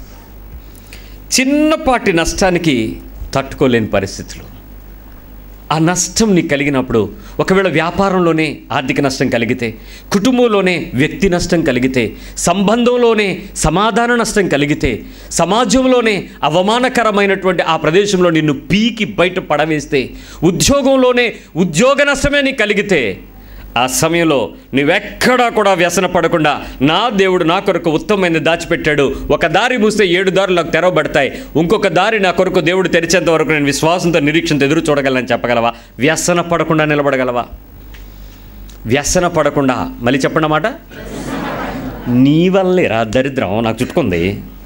చిన్నపాటి నష్టానికి తట్టుకోలేని పరిస్థితులు ఆ నష్టం నీకు కలిగినప్పుడు ఒకవేళ వ్యాపారంలోనే ఆర్థిక నష్టం కలిగితే కుటుంబంలోనే వ్యక్తి నష్టం కలిగితే సంబంధంలోనే సమాధాన నష్టం కలిగితే సమాజంలోనే అవమానకరమైనటువంటి ఆ ప్రదేశంలో నిన్ను పీకి బయట పడవేస్తే ఉద్యోగంలోనే ఉద్యోగ నష్టమే నీకు కలిగితే ఆ సమయంలో నువ్వెక్కడా కూడా వ్యసన పడకుండా నా దేవుడు నా కొరకు ఉత్తమమైన దాచిపెట్టాడు ఒక దారి మూస్తే ఏడు దారులు నాకు తెరవబడతాయి ఇంకొక దారి నా కొరకు దేవుడు తెరిచేంత వరకు నేను విశ్వాసంతో నిరీక్షణతో ఎదురు చూడగలను చెప్పగలవా వ్యసన పడకుండా నిలబడగలవా వ్యసన పడకుండా మళ్ళీ చెప్పండి అన్నమాట నీ వల్లే రా దరిద్రం నాకు చుట్టుకుంది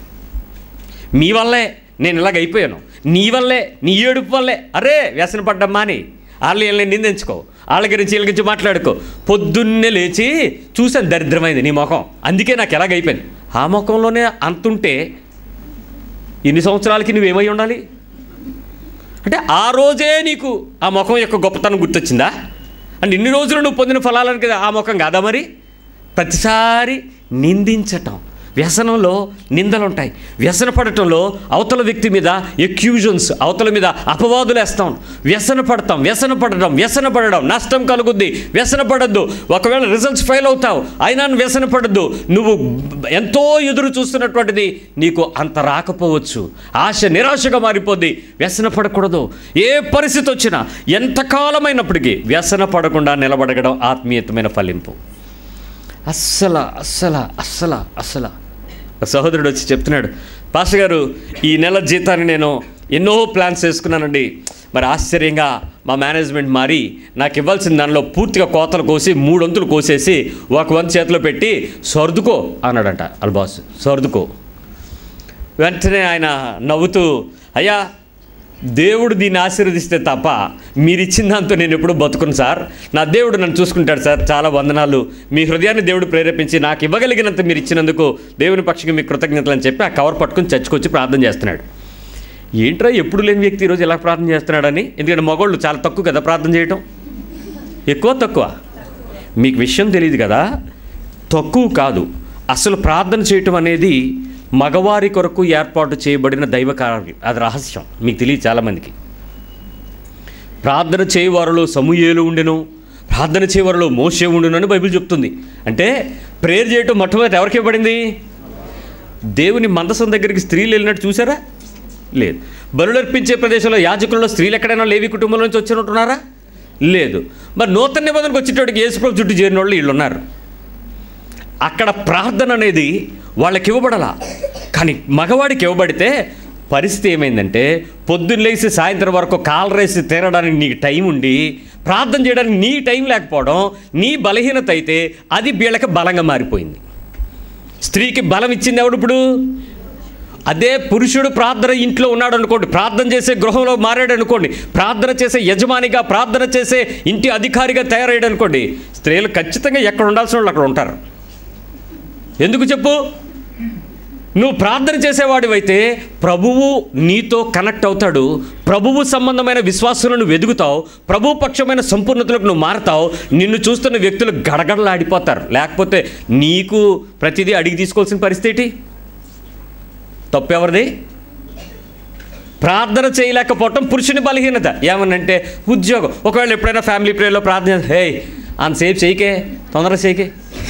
మీ వల్లే నేను ఇలాగ అయిపోయాను నీ వల్లే నీ ఏడుపు వల్లే అరే వ్యసన పడ్డం మాని వాళ్ళు వీళ్ళని నిందించుకో వాళ్ళ గురించి వీళ్ళ గురించి మాట్లాడుకో పొద్దున్నే లేచి చూశాను దరిద్రమైంది నీ ముఖం అందుకే నాకు ఎలాగైపోయింది ఆ ముఖంలోనే అంతుంటే ఇన్ని సంవత్సరాలకి నువ్వేమై ఉండాలి అంటే ఆ రోజే నీకు ఆ ముఖం యొక్క గొప్పతనం గుర్తొచ్చిందా అంటే ఇన్ని రోజులు నువ్వు పొందిన ఫలాలకి ఆ ముఖం కాదా మరి ప్రతిసారి నిందించటం వ్యసనంలో నిందలు ఉంటాయి వ్యసన పడటంలో అవతల వ్యక్తి మీద ఎక్యూజన్స్ అవతల మీద అపవాదులు వేస్తాం వ్యసన పడతాం వ్యసన పడటం వ్యసన పడడం నష్టం కలుగుద్ది వ్యసన పడద్దు ఒకవేళ రిజల్ట్స్ ఫెయిల్ అవుతావు అయినా నువ్వు వ్యసన పడద్దు నువ్వు ఎంతో ఎదురు చూస్తున్నటువంటిది నీకు అంత రాకపోవచ్చు ఆశ నిరాశగా మారిపోద్ది వ్యసన పడకూడదు ఏ పరిస్థితి వచ్చినా ఎంతకాలమైనప్పటికీ వ్యసన పడకుండా నిలబడగడం ఆత్మీయతమైన ఫలింపు అస్సల అస్సల అస్సల అస్సల ఒక సహోదరుడు వచ్చి చెప్తున్నాడు పాస్టర్ గారు ఈ నెల జీతాన్ని నేను ఎన్నో ప్లాన్స్ వేసుకున్నానండి మరి ఆశ్చర్యంగా మా మేనేజ్మెంట్ మారి నాకు ఇవ్వాల్సిన దానిలో పూర్తిగా కోతలు కోసి మూడు వంతులు కోసేసి ఒక వంతు చేతిలో పెట్టి సర్దుకో అన్నాడంట వాళ్ళ బాస్ సర్దుకో వెంటనే ఆయన నవ్వుతూ అయ్యా దేవుడు దీన్ని ఆశీర్వదిస్తే తప్ప మీరు ఇచ్చిన దాంతో నేను ఎప్పుడు బతుకును సార్ నా దేవుడు నన్ను చూసుకుంటాడు సార్ చాలా వందనాలు మీ హృదయాన్ని దేవుడు ప్రేరేపించి నాకు ఇవ్వగలిగినంత మీరు ఇచ్చినందుకు దేవుని పక్షంగా మీ కృతజ్ఞతలు అని చెప్పి ఆ కవర్ పట్టుకుని చచ్చుకొచ్చి ప్రార్థన చేస్తున్నాడు ఏంట్రా ఎప్పుడు లేని వ్యక్తి ఈరోజు ఎలా ప్రార్థన చేస్తున్నాడని ఎందుకంటే మగవాళ్ళు చాలా తక్కువ కదా ప్రార్థన చేయటం ఎక్కువ తక్కువ మీకు విషయం తెలియదు కదా తక్కువ కాదు అసలు ప్రార్థన చేయటం అనేది మగవారి కొరకు ఏర్పాటు చేయబడిన దైవ కార్యం అది రహస్యం మీకు తెలియదు చాలామందికి ప్రార్థన చేయవారిలో సమూహేలు ఉండెను ప్రార్థన చేయవారిలో మోసే ఉండును అని బైబిల్ చెప్తుంది అంటే ప్రేయర్ చేయటం మొట్టమొదటి ఎవరికి ఇవ్వబడింది దేవుని మందసం దగ్గరికి స్త్రీలు వెళ్ళినట్టు చూసారా లేదు బలులు అర్పించే ప్రదేశంలో యాజకులలో స్త్రీలు ఎక్కడైనా లేవి కుటుంబం నుంచి వచ్చినట్టున్నారా లేదు మరి నూతన నిబంధనకు వచ్చేటోడికి యేసుప్రభు చుట్టూ చేరిన వాళ్ళు వీళ్ళు ఉన్నారు అక్కడ ప్రార్థన అనేది వాళ్ళకి ఇవ్వబడాల కానీ మగవాడికి ఇవ్వబడితే పరిస్థితి ఏమైందంటే పొద్దున్న లేచి సాయంత్రం వరకు కాలరేసి తీరడానికి నీకు టైం ఉండి ప్రార్థన చేయడానికి నీ టైం లేకపోవడం నీ బలహీనత అయితే అది వీళ్ళకి బలంగా మారిపోయింది స్త్రీకి బలం ఇచ్చింది ఎవడు ఇప్పుడు అదే పురుషుడు ప్రార్థన ఇంట్లో ఉన్నాడు అనుకోండి ప్రార్థన చేసే గృహంలో మారాడు అనుకోండి ప్రార్థన చేసే యజమానిగా ప్రార్థన చేసే ఇంటి అధికారిగా తయారయ్యాడు అనుకోండి స్త్రీలు ఖచ్చితంగా ఎక్కడ ఉండాల్సిన వాళ్ళు అక్కడ ఉంటారు ఎందుకు చెప్పు నువ్వు ప్రార్థన చేసేవాడివైతే ప్రభువు నీతో కనెక్ట్ అవుతాడు ప్రభువు సంబంధమైన విశ్వాసంలో నువ్వు ఎదుగుతావు ప్రభు పక్షమైన సంపూర్ణతలకు నువ్వు మారుతావు నిన్ను చూస్తున్న వ్యక్తులు గడగడలాడిపోతారు లేకపోతే నీకు ప్రతిదీ అడిగి తీసుకోవాల్సిన పరిస్థితి ఏంటి తప్పెవరిది ప్రార్థన చేయలేకపోవటం పురుషుని బలహీనత ఏమనంటే ఉద్యోగం ఒకవేళ ఎప్పుడైనా ఫ్యామిలీ ప్రేయర్లో ప్రార్థన హే అంతసేపు చేయకే తొందరగా చేయకే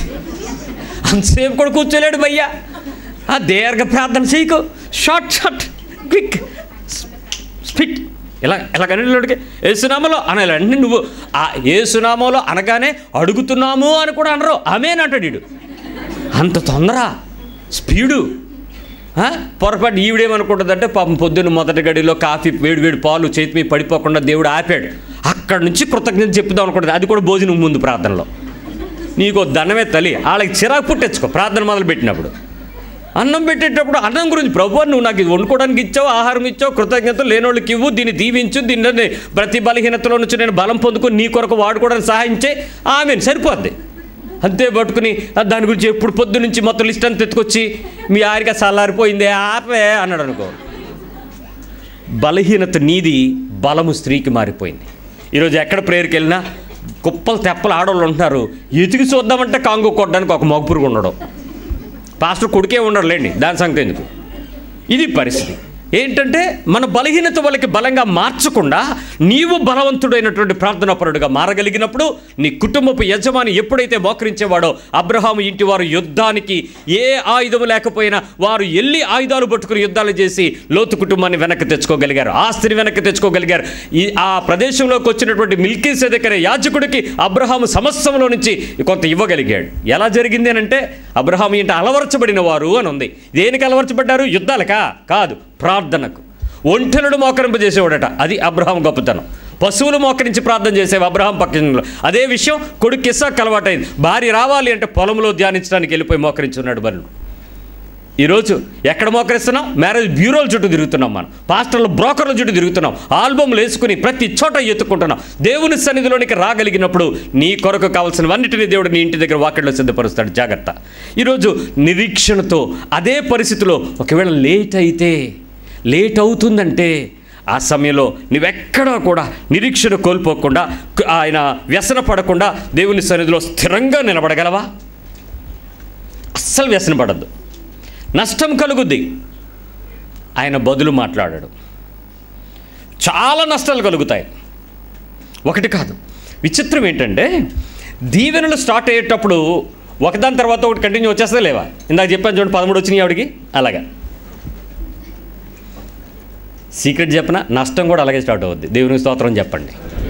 అంతసేపు కూడా కూర్చోలేడు భయ్యా ఆ దీర్ఘ ప్రార్థన చేయకు షార్ట్ షార్ట్ క్విక్ స్పిట్ ఇలా ఎలాగనే ఏసునామలో అనాలి అంటే నువ్వు ఆ ఏసునామలో అనగానే అడుగుతున్నాము అని కూడా అనరు ఆమెనంటాడు వీడు అంత తొందర స్పీడు ఆ? పొరపాటు ఈవిడేమనుకుంటుందంటే పాపం పొద్దున్న మొదటి గడిలో కాఫీ వేడి వేడి పాలు చేతి మీద పడిపోకుండా దేవుడు ఆపాడు అక్కడ నుంచి కృతజ్ఞత చెప్పుదాం అనుకుంటుంది అది కూడా భోజనం ముందు ప్రార్థనలో నీకు ఓ దండమే తల్లి వాళ్ళకి చిరాకు పుట్టెచ్చుకో ప్రార్థన మొదలు పెట్టినప్పుడు అన్నం పెట్టేటప్పుడు అన్నం గురించి ప్రభు నువ్వు నాకు ఇది వండుకోవడానికి ఇచ్చావు ఆహారం ఇచ్చావు కృతజ్ఞత లేనోళ్ళకి ఇవ్వు దీన్ని దీవించు దీన్ని ప్రతి బలహీనతలో నుంచి నేను బలం పొందుకొని నీ కొరకు వాడుకోవడానికి సహాయం చేయి ఆమె సరిపోద్ది అంతే పట్టుకుని "ఆ, దాని గురించి ఎప్పుడు పొద్దు నుంచి మొత్తం లిస్ట్ అంతా ఎత్తుకొచ్చి మీ ఆరిక చల్లారిపోయిందే ఆపే అన్నాడు అనుకో బలహీనత నీది బలము స్త్రీకి మారిపోయింది ఈరోజు ఎక్కడ ప్రేయర్కి వెళ్ళినా కుప్పలు తెప్పలు ఆడవాళ్ళు ఉంటున్నారు ఎతికి చూద్దామంటే కాంగు కొట్టడానికి ఒక మగపురుగు ఉండడం పాస్టర్ కొడుకే ఉండడు లేండి దాని సంగతి ఎందుకు ఇది పరిస్థితి ఏంటంటే మన బలహీనత వాళ్ళకి బలంగా మార్చకుండా నీవు బలవంతుడైనటువంటి ప్రార్థనాపరుడుగా మారగలిగినప్పుడు నీ కుటుంబపు యజమాని ఎప్పుడైతే మోకరించేవాడో అబ్రహాము ఇంటి వారు యుద్ధానికి ఏ ఆయుధం లేకపోయినా వారు ఎల్లి ఆయుధాలు పట్టుకుని యుద్ధాలు చేసి లోతు కుటుంబాన్ని వెనక్కి తెచ్చుకోగలిగారు ఆస్తిని వెనక్కి తెచ్చుకోగలిగారు ఈ ఆ ప్రదేశంలోకి వచ్చినటువంటి మిల్కీ సెదకనే యాజకుడికి అబ్రహాము సమస్తంలో నుంచి కొంత ఇవ్వగలిగాడు ఎలా జరిగింది అని అంటే అబ్రహాము ఇంట అలవర్చబడిన వారు అని ఉంది దేనికి అలవర్చబడ్డారు యుద్ధాలకా కాదు ప్రార్థనకు ఒంటెలను మోకరింపజేసేవాడట అది అబ్రహాం గొప్పతనం పశువులు మోకరించి ప్రార్థన చేసేవి అబ్రహాం పక్కన అదే విషయం కొడుకు ఇస్సాకు అలవాటైంది భార్య రావాలి అంటే పొలంలో ధ్యానించడానికి వెళ్ళిపోయి మోకరించున్నాడు బరుడు ఈరోజు ఎక్కడ మోకరిస్తున్నాం మ్యారేజ్ బ్యూరోల చుట్టూ తిరుగుతున్నాం మనం పాస్టర్లు బ్రోకర్ల చుట్టూ తిరుగుతున్నాం ఆల్బమ్లు వేసుకుని ప్రతి చోట ఎత్తుకుంటున్నాం దేవుని సన్నిధిలోనికి రాగలిగినప్పుడు నీ కొరకు కావాల్సినవన్నిటినీ దేవుడు నీ ఇంటి దగ్గర వాకిట్లో సిద్ధపరుస్తాడు జాగ్రత్త ఈరోజు నిరీక్షణతో అదే పరిస్థితిలో ఒకవేళ లేట్ అయితే లేట్ అవుతుందంటే ఆ సమయంలో నువ్వెక్కడా కూడా నిరీక్షణ కోల్పోకుండా ఆయన వ్యసన పడకుండా దేవుని సన్నిధిలో స్థిరంగా నిలబడగలవా అస్సలు వ్యసన పడద్దు నష్టం కలుగుద్ది ఆయన బదులు మాట్లాడాడు చాలా నష్టాలు కలుగుతాయి ఒకటి కాదు విచిత్రం ఏంటంటే దీవెనలు స్టార్ట్ అయ్యేటప్పుడు ఒకదాని తర్వాత ఒకటి కంటిన్యూ వచ్చేస్తే లేవా ఇందాక చెప్పాను చూడండి పదమూడు వచ్చినాయి ఆవిడికి అలాగా సీక్రెట్ చెప్పిన నష్టం కూడా అలాగే స్టార్ట్ అవుద్ది దేవునికి స్తోత్రం చెప్పండి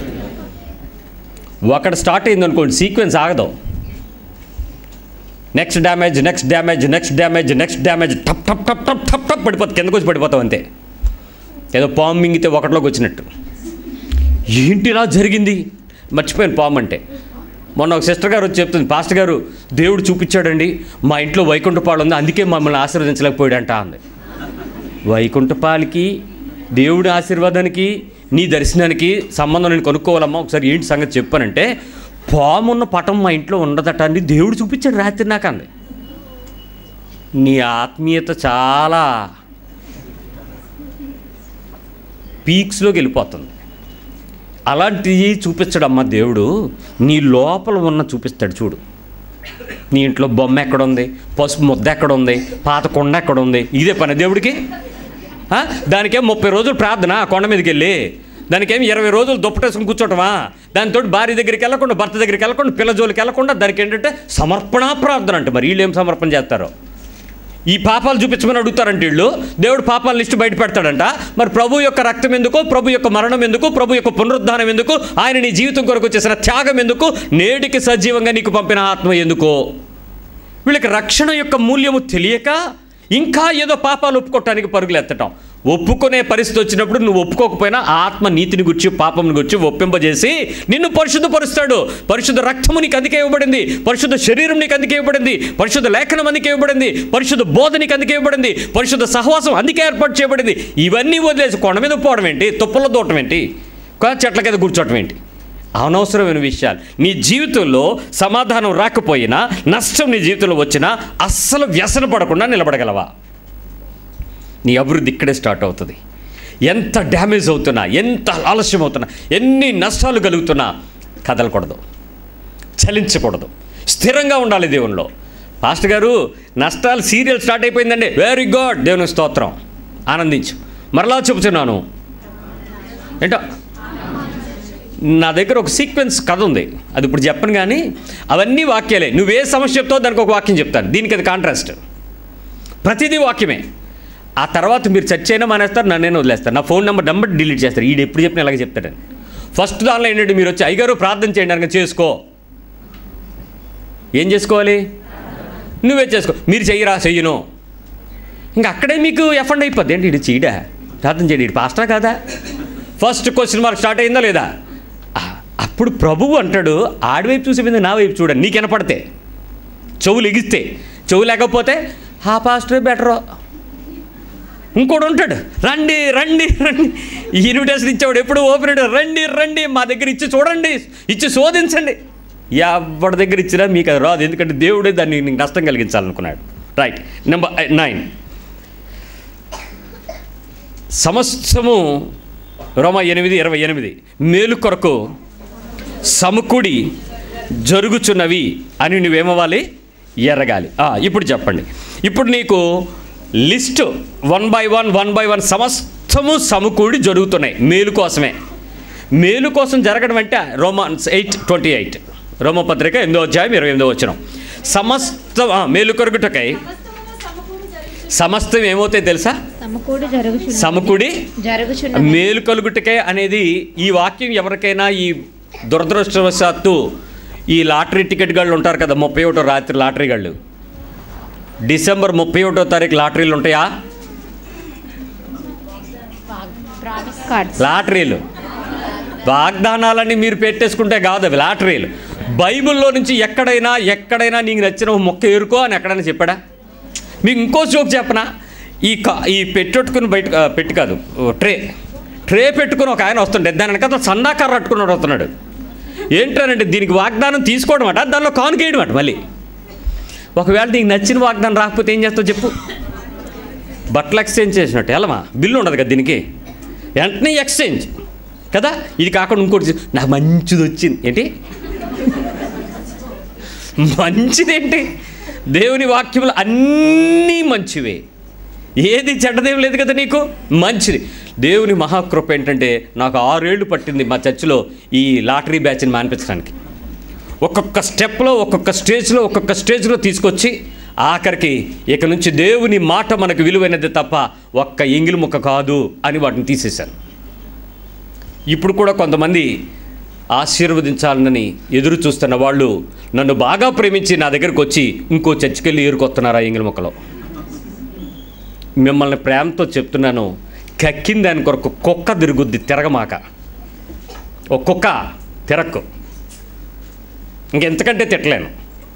ఒకటి స్టార్ట్ అయింది అనుకోండి సీక్వెన్స్ ఆగదు next damage next damage next damage next damage టప్ టప్ టప్ టప్ టప్ టప్ పడిపోతుంది కిందకు వచ్చి పడిపోతాం అంతే ఏదో పాము మింగితే ఒకటిలోకి వచ్చినట్టు ఏంటి ఇలా జరిగింది మర్చిపోయాను పాము అంటే మొన్న ఒక సిస్టర్ గారు వచ్చి చెప్తుంది పాస్టర్ గారు దేవుడు చూపించాడండి మా ఇంట్లో వైకుంఠపాలు ఉంది అందుకే మమ్మల్ని ఆశీర్వదించలేకపోయాడంట అంది వైకుంఠపాలకి దేవుడి ఆశీర్వాదానికి నీ దర్శనానికి సంబంధం నేను కొనుక్కోవాలమ్మా ఒకసారి ఏంటి సంగతి చెప్పానంటే పామున్న పటం మా ఇంట్లో ఉండదట అండి దేవుడు చూపించాడు రాత్రి నాకు అంది నీ ఆత్మీయత చాలా పీక్స్లోకి వెళ్ళిపోతుంది అలాంటివి చూపించడమ్మా దేవుడు నీ లోపల ఉన్న చూపిస్తాడు చూడు నీ ఇంట్లో బొమ్మ ఎక్కడ ఉంది పసుపు ముద్ద ఎక్కడ ఉంది పాత కొండ ఎక్కడ ఉంది ఇదే పని దేవుడికి ఆ? దానికేం ముప్పై రోజులు ప్రార్థన ఆ కొండ మీదకి వెళ్ళి దానికేం ఇరవై రోజులు దుప్పటేసుకుని కూర్చోటమా దానితో భార్య దగ్గరికి వెళ్ళకుండా భర్త దగ్గరికి వెళ్ళకుండా పిల్ల జోలికి వెళ్ళకుండా దానికి ఏంటంటే సమర్పణ ప్రార్థన అంటే మరి వీళ్ళు ఏం సమర్పణ చేస్తారో ఈ పాపాలు చూపించమని అడుగుతారంట వీళ్ళు దేవుడు పాపాల లిస్టు బయట పెడతాడంట మరి ప్రభు యొక్క రక్తం ఎందుకు ప్రభు యొక్క మరణం ఎందుకు ప్రభు యొక్క పునరుద్ధానం ఎందుకు ఆయన నీ జీవితం కొరకు చేసిన త్యాగం ఎందుకు నేటికి సజీవంగా నీకు పంపిన ఆత్మ ఎందుకు వీళ్ళకి రక్షణ యొక్క మూల్యము తెలియక ఇంకా ఏదో పాపాలు ఒప్పుకోవటానికి పరుగులు ఎత్తటం ఒప్పుకునే పరిస్థితి వచ్చినప్పుడు నువ్వు ఒప్పుకోకపోయినా ఆత్మ నీతిని గుర్చి పాపంని గుర్చి ఒప్పింపజేసి నిన్ను పరిశుద్ధపరుస్తాడు పరిశుద్ధ రక్తము నీకు అందుకే ఇవ్వబడింది పరిశుద్ధ శరీరం నీకు అందుకే ఇవ్వబడింది పరిశుద్ధ లేఖనం అందుకే ఇవ్వబడింది పరిశుద్ధ బోధ నీకు అందుకే ఇవ్వబడింది పరిశుద్ధ సహవాసం అందుకే ఏర్పాటు చేయబడింది ఇవన్నీ వదిలేసి కొండ మీద పోవడం ఏంటి తుప్పల్లో దూవటం ఏంటి కా- చెట్ల కింద కూర్చోవటం ఏంటి అనవసరమైన విషయాలు నీ జీవితంలో సమాధానం రాకపోయినా నష్టం నీ జీవితంలో వచ్చినా అస్సలు వ్యసన పడకుండా నిలబడగలవా నీ అభివృద్ధి ఇక్కడే స్టార్ట్ అవుతుంది ఎంత డ్యామేజ్ అవుతున్నా ఎంత ఆలస్యం అవుతున్నా ఎన్ని నష్టాలు కలుగుతున్నా కదలకూడదు చలించకూడదు స్థిరంగా ఉండాలి దేవునిలో పాస్టర్ గారు నష్టాలు సీరియల్ స్టార్ట్ అయిపోయిందండి వెరీ గుడ్ దేవుని స్తోత్రం ఆనందించు మరలా చెబుతున్నాను ఏంటో నా దగ్గర ఒక సీక్వెన్స్ కథ ఉంది అది ఇప్పుడు చెప్పను కానీ అవన్నీ వాక్యాలే నువ్వే సమస్య చెప్తావు దానికి ఒక వాక్యం చెప్తాను దీనికి అది కాంట్రాస్ట్ ప్రతిదీ వాక్యమే ఆ తర్వాత మీరు చర్చ అయినా మానేస్తారు నన్నేనా వదిలేస్తారు నా ఫోన్ నెంబర్ నెంబర్ డిలీట్ చేస్తారు ఈడు ఎప్పుడు చెప్పినా ఇలాగే చెప్తాడని ఫస్ట్ దానిలో ఏంటంటే మీరు వచ్చి అయ్యగారు ప్రార్థన చేయండి అనగా చేసుకో ఏం చేసుకోవాలి నువ్వే చేసుకో మీరు చెయ్యరా చెయ్యను ఇంకా అక్కడే మీకు ఎఫండ్ అయిపోద్ది ఏంటి ఇది చీడా ప్రార్థన చేయండి ఇది పాస్టా కాదా ఫస్ట్ క్వశ్చన్ మార్క్ స్టార్ట్ అయిందా లేదా ఆ, అప్పుడు ప్రభువు అంటాడు ఆడివైపు చూసే మీద నా వైపు చూడండి నీకు వినపడితే చెవులు ఎగిస్తే చెవు లేకపోతే ఆ పాస్టరే బెటరో ఇంకోడు ఉంటాడు రండి రండి రండి ఈ ఇన్విటేషన్ ఇచ్చేవాడు ఎప్పుడు ఓపెన్ రండి రండి మా దగ్గర ఇచ్చి చూడండి ఇచ్చి శోధించండి ఎవరి దగ్గర ఇచ్చినా మీకు అది రాదు ఎందుకంటే దేవుడే దాన్ని నీకు నష్టం కలిగించాలనుకున్నాడు రైట్ నెంబర్ నైన్ సమస్తము రోమ ఎనిమిది ఇరవై ఎనిమిది మేలు కొరకు సమకూడి జరుగుచున్నవి అని నువ్వేమవ్వాలి ఎరగాలి ఆ, ఇప్పుడు చెప్పండి ఇప్పుడు నీకు list one by one one by one సమస్తము సమకూడి జరుగుతున్నాయి మేలు కోసమే మేలు కోసం జరగడం అంటే రోమాన్స్ ఎయిట్ ట్వంటీ ఎయిట్ రోమపత్రిక ఎనిమిదో అధ్యాయం ఇరవై ఎనిమిదో వచ్చిన సమస్త ఆ, మేలు కొరగుటకై సమస్తం ఏమవుతాయి తెలుసా సమకూడి జరుగుచున్నది సమకూడి జరుగుచున్నది మేలు కలుగుటకే అనేది ఈ వాక్యం ఎవరికైనా ఈ దురదృష్టవశాత్తు ఈ లాటరీ టికెట్ గాళ్ళు ఉంటారు కదా ముప్పై ఒకటో రాత్రి లాటరీ గాళ్ళు డిసెంబర్ ముప్పై ఒకటో తారీఖు లాటరీలు ఉంటాయా ప్రామిస్ కార్డ్స్ లాటరీలు వాగ్దానాలన్నీ మీరు పెట్టేసుకుంటే కాదు అవి లాటరీలు బైబిల్లో నుంచి ఎక్కడైనా ఎక్కడైనా నీకు నచ్చిన ఒక మొక్క ఏరుకో అని ఎక్కడైనా చెప్పాడా మీకు ఇంకో జోక్ చెప్పనా ఈ కా ఈ పెట్టెట్టుకుని బయట ఆ, పెట్టి కాదు ఓ ట్రే ట్రే పెట్టుకుని ఒక ఆయన వస్తుండే దాని వెనకాల సన్నాకారు పట్టుకున్నాడు వస్తున్నాడు ఏంటనంటే దీనికి వాగ్దానం తీసుకోవడం అట దానిలో కానుకేయడం అట మళ్ళీ ఒకవేళ నీకు నచ్చిన వాగ్దానం రాకపోతే ఏం చేస్తావు చెప్పు బట్టలు ఎక్స్చేంజ్ చేసినట్టు ఎలమా బిల్లు ఉండదు కదా దీనికి వెంటనే ఎక్స్చేంజ్ కదా ఇది కాకుండా ఇంకోటి చే- నాకు మంచిది వచ్చింది ఏంటి మంచిదేంటి దేవుని వాక్యములు అన్నీ మంచివే ఏది చెడ్డదేం లేదు కదా నీకు మంచిది దేవుని మహాకృప ఏంటంటే నాకు ఆరేళ్లు పట్టింది మా చర్చిలో ఈ లాటరీ బ్యాచ్ని మానిపించడానికి ఒక్కొక్క స్టెప్లో ఒక్కొక్క స్టేజ్లో ఒక్కొక్క స్టేజ్లో తీసుకొచ్చి ఆఖరికి ఇక నుంచి దేవుని మాట మనకు విలువైనది తప్ప ఒక్క ఎంగిలి ముక్క కాదు అని వాటిని తీసేశాను ఇప్పుడు కూడా కొంతమంది ఆశీర్వదించాలని ఎదురు చూస్తున్న వాళ్ళు నన్ను బాగా ప్రేమించి నా దగ్గరికి వచ్చి ఇంకో చర్చికి వెళ్ళి ఏరుకొస్తున్నారు ఆ ఎంగిలి మొక్కలో మిమ్మల్ని ప్రేమతో చెప్తున్నాను కక్కిన దాని కొరకు కుక్క తిరుగుద్ది తిరగమాక ఓ కుక్క తిరక్కు ఇంకెంతకంటే తిట్టలేను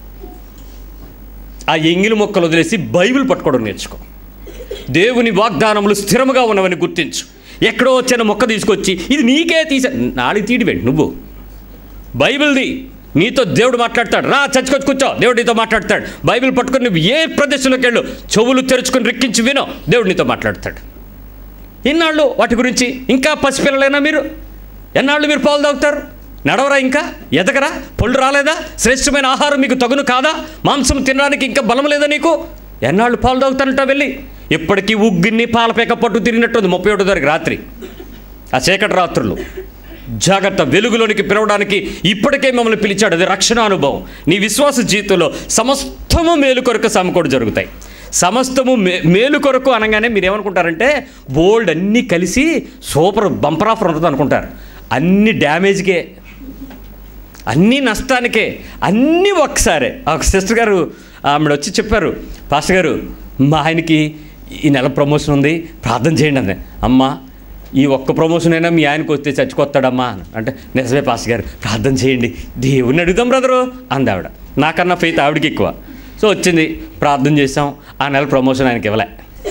ఆ ఎంగిలి మొక్కలు వదిలేసి బైబిల్ పట్టుకోవడం నేర్చుకో దేవుని వాగ్దానములు స్థిరముగా ఉన్నవని గుర్తించు ఎక్కడో వచ్చిన మొక్క తీసుకొచ్చి ఇది నీకే తీసా నాలుగు తీడి వెండి నువ్వు బైబిల్ది నీతో దేవుడు మాట్లాడతాడు రా చచ్చుకొచ్చి కూర్చో దేవుడు నీతో మాట్లాడతాడు బైబిల్ పట్టుకొని నువ్వు ఏ ప్రదేశంలోకి వెళ్ళు చెవులు తెరుచుకొని రిక్కించి వినో దేవుడు నీతో మాట్లాడతాడు ఇన్నాళ్ళు వాటి గురించి ఇంకా పసిపిల్లలైనా మీరు ఎన్నాళ్ళు మీరు పాలు తాగుతారు నడవరా ఇంకా ఎదగరా పళ్ళు రాలేదా శ్రేష్టమైన ఆహారం మీకు తగును కాదా మాంసం తినడానికి ఇంకా బలం లేదా నీకు ఎన్నాళ్ళు పాలు తాగుతానంటా వెళ్ళి ఇప్పటికీ ఉగ్గిన్ని పాలపేక పట్టు తిరిగినట్టుంది ముప్పై ఒకటో తారీఖు రాత్రి ఆ చీకటి రాత్రులు జాగ్రత్త వెలుగులోనికి పిలవడానికి ఇప్పటికే మమ్మల్ని పిలిచాడు అది రక్షణ అనుభవం నీ విశ్వాస జీవితంలో సమస్తము మేలు కొరకు సమకూడు జరుగుతాయి సమస్తము మే మేలు కొరకు అనగానే మీరు ఏమనుకుంటారంటే బోల్డ్ అన్నీ కలిసి సూపర్ బంపర్ ఆఫర్ ఉంటుంది అనుకుంటారు అన్ని డ్యామేజ్కే అన్నీ నష్టానికే అన్నీ ఒక్కసారే ఒక సిస్టర్ గారు ఆమె వచ్చి చెప్పారు పాస్టర్ గారు మా ఆయనకి ఈ నెల ప్రమోషన్ ఉంది ప్రార్థన చేయండి అంది అమ్మా ఈ ఒక్క ప్రమోషన్ అయినా మీ ఆయనకు వస్తే చచ్చిపోతాడమ్మా అని. అంటే నిజమే పాస్టర్ గారు ప్రార్థన చేయండి దేవుణ్ణి అడుగుదాం బ్రదరు అంది ఆవిడ నాకన్నా ఫెయిత్ ఆవిడకి ఎక్కువ సో వచ్చింది ప్రార్థన చేసాం ఆ నెల ప్రమోషన్ ఆయనకి ఇవ్వలే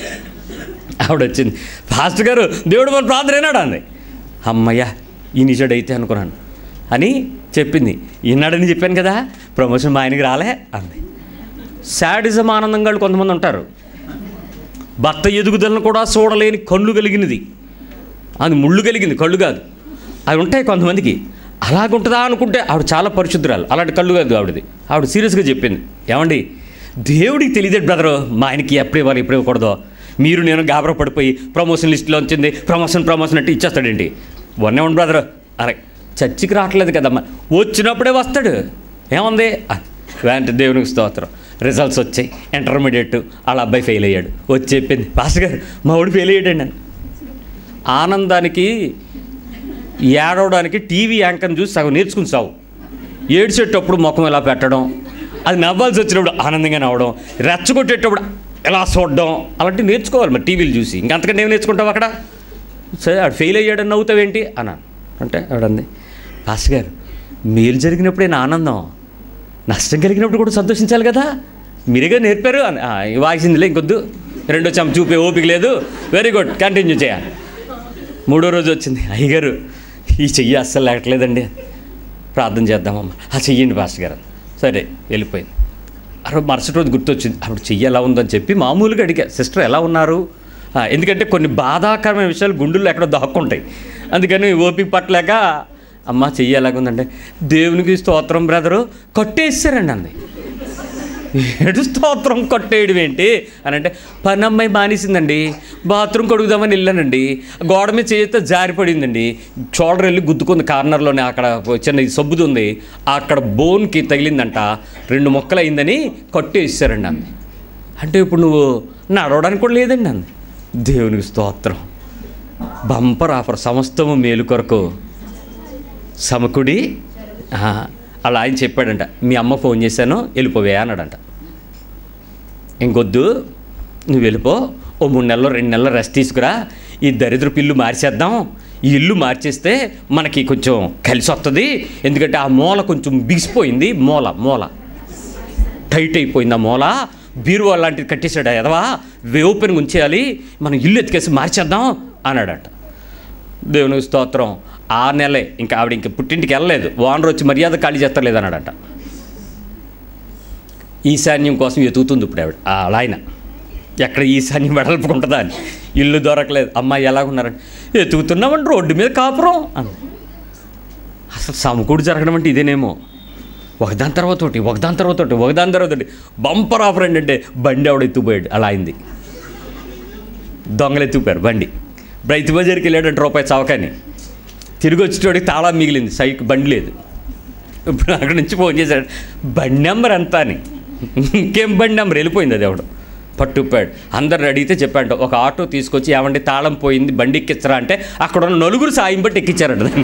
ఆవిడ వచ్చింది పాస్టర్ గారు దేవుడు మన ప్రార్థన అయినాడు అంది అమ్మయ్య ఈ నిజడు అయితే అనుకున్నాను అని చెప్పింది ఈనాడని చెప్పాను కదా ప్రమోషన్ మా ఆయనకి రాలే అంది శాడిజం ఆనందంగా కొంతమంది ఉంటారు భర్త ఎదుగుదలను కూడా చూడలేని కళ్ళు కలిగినది అది ముళ్ళు కలిగింది కళ్ళు కాదు అవి ఉంటాయి కొంతమందికి అలాగుంటుందా అనుకుంటే ఆవిడ చాలా పరిశుద్ధురాలు అలాంటి కళ్ళు కాదు ఆవిడది ఆవిడ సీరియస్గా చెప్పింది ఏమండి దేవుడికి తెలియదే బ్రదరు మా ఆయనకి ఎప్పుడు ఇవ్వాలి ఎప్పుడు ఇవ్వకూడదో మీరు నేను గాబరా పడిపోయి ప్రమోషన్ లిస్టులో వచ్చింది ప్రమోషన్ ప్రమోషన్ అంటే ఇచ్చేస్తాడేంటి వన్నే ఉండి బ్రదరు అరే చర్చికి రావట్లేదు కదమ్మా వచ్చినప్పుడే వస్తాడు ఏముంది ఆ, వెంటనే దేవునికి స్తోత్రం రిజల్ట్స్ వచ్చాయి ఇంటర్మీడియట్ వాళ్ళ అబ్బాయి ఫెయిల్ అయ్యాడు వచ్చి చెప్పింది పాస్టర్ గారు మా వాడు ఫెయిల్ అయ్యాడండి అని ఆనందానికి ఏడవడానికి టీవీ యాంకర్ని చూసి సగం నేర్చుకుని సావు ఏడ్చేటప్పుడు ముఖం ఇలా పెట్టడం అది నవ్వాల్సి వచ్చినప్పుడు ఆనందంగా నవ్వడం రెచ్చగొట్టేటప్పుడు ఎలా చూడడం అలాంటివి నేర్చుకోవాలి మరి టీవీలు చూసి ఇంకంతకంటే ఏం నేర్చుకుంటావు అక్కడ సరే ఆడు ఫెయిల్ అయ్యాడని నవ్వుతావేంటి అన్నాను అంటే ఆవిడంది పాస్టర్ గారు మేలు జరిగినప్పుడే నా ఆనందం నష్టం కలిగినప్పుడు కూడా సంతోషించాలి కదా మీరేగా నేర్పారు అని "ఆ, ఇక వాసిందిలే ఇంకొద్దు రెండో చెంప చూపే ఓపిక లేదు వెరీ గుడ్ కంటిన్యూ చేయాలి మూడో రోజు వచ్చింది అయ్యగారు ఈ చెయ్యి అస్సలు లేకట్లేదండి ప్రార్థన చేద్దామమ్మా ఆ చెయ్యండి పాస్టర్ గారు సరే వెళ్ళిపోయింది అరే మరుసటి రోజు గుర్తొచ్చింది అప్పుడు చెయ్యి ఎలా ఉందని చెప్పి మామూలుగా అడిగా సిస్టర్ ఎలా ఉన్నారు ఆ, ఎందుకంటే కొన్ని బాధాకరమైన విషయాలు గుండెల్లో ఎక్కడో దాక్కుంటాయి అందుకని ఓపిక పట్టలేక అమ్మ చెయ్యి ఎలాగుందంటే దేవునికి స్తోత్రం బ్రదరు కట్టేసారండి అంది ఏడు స్తోత్రం కొట్టేయడం ఏంటి అని అంటే పని అమ్మాయి మానేసిందండి బాత్రూమ్ కడుగుదామని వెళ్ళానండి గోడ మీద చేస్తే జారిపడిందండి షోల్డర్ వెళ్ళి గుద్దుకుంది కార్నర్లోనే అక్కడ చిన్న ఈ సబ్బుది ఉంది అక్కడ బోన్కి తగిలిందంట రెండు మొక్కలు అయిందని కొట్టేసారండి అంది అంటే ఇప్పుడు నువ్వు నడవడానికి కూడా లేదండి అంది దేవునికి స్తోత్రం బంపర్ ఆఫర్ సమస్తము మేలు కొరకు సమకుడి ఆ, అలా ఆయన చెప్పాడంట మీ అమ్మ ఫోన్ చేశాను వెళ్ళిపోవే అన్నాడంట ఇంకొద్దు నువ్వు వెళ్ళిపో ఓ మూడు నెలలు రెండు నెలలు రెస్ట్ తీసుకురా ఈ దరిద్ర పిల్లు మార్చేద్దాం ఈ ఇల్లు మార్చేస్తే మనకి కొంచెం కలిసి వస్తుంది ఎందుకంటే ఆ మూల కొంచెం బిగిసిపోయింది మూల మూల టైట్ అయిపోయింది ఆ మూల బీరువా లాంటిది కట్టేశాడు ఎదవా ఓపెన్గా ఉంచేయాలి మనం ఇల్లు ఎత్తుకేసి మార్చేద్దాం అన్నాడట దేవునికి స్తోత్రం ఆ నెలే ఇంకా ఆవిడ ఇంక పుట్టింటికి వెళ్ళలేదు ఓనర్ వచ్చి మర్యాద ఖాళీ చేస్తలేదు అన్నాడట ఈశాన్యం కోసం ఎతుకుతుంది ఇప్పుడు ఆవిడ ఆ అలా ఆయన ఎక్కడ ఈశాన్యం వెడల్పుకుంటుందా అని ఇల్లు దొరకలేదు అమ్మాయి ఎలాగున్నారని ఎతుకుతున్నామంటే రోడ్డు మీద కాపురం అంది అసలు సమకూడు జరగడం అంటే ఇదేనేమో ఒకదాని తర్వాత ఒకటి ఒకదాని తర్వాత ఒకటి ఒకదాని తర్వాత ఒకటి బంపర్ ఆఫర్ ఏంటంటే బండి ఆవిడ ఎత్తుకుపోయాడు అలా అయింది దొంగలు ఎత్తుకుపోయారు బండి రైతు బజార్కి వెళ్ళాడంటే రూపాయి చవకని తిరిగి వచ్చేటోడికి తాళం మిగిలింది సైకి బండి లేదు ఇప్పుడు అక్కడి నుంచి ఫోన్ చేశాడు బండి నెంబర్ ఎంత అని ఇంకేం బండి నెంబర్ వెళ్ళిపోయింది అది ఎవడు పట్టుపాడు అందరు అడిగితే చెప్పాడు ఒక ఆటో తీసుకొచ్చి ఏమంటే తాళం పోయింది బండి ఎక్కించరా అంటే అక్కడ ఉన్న నలుగురు సాయం బట్టి ఎక్కించారట దాన్ని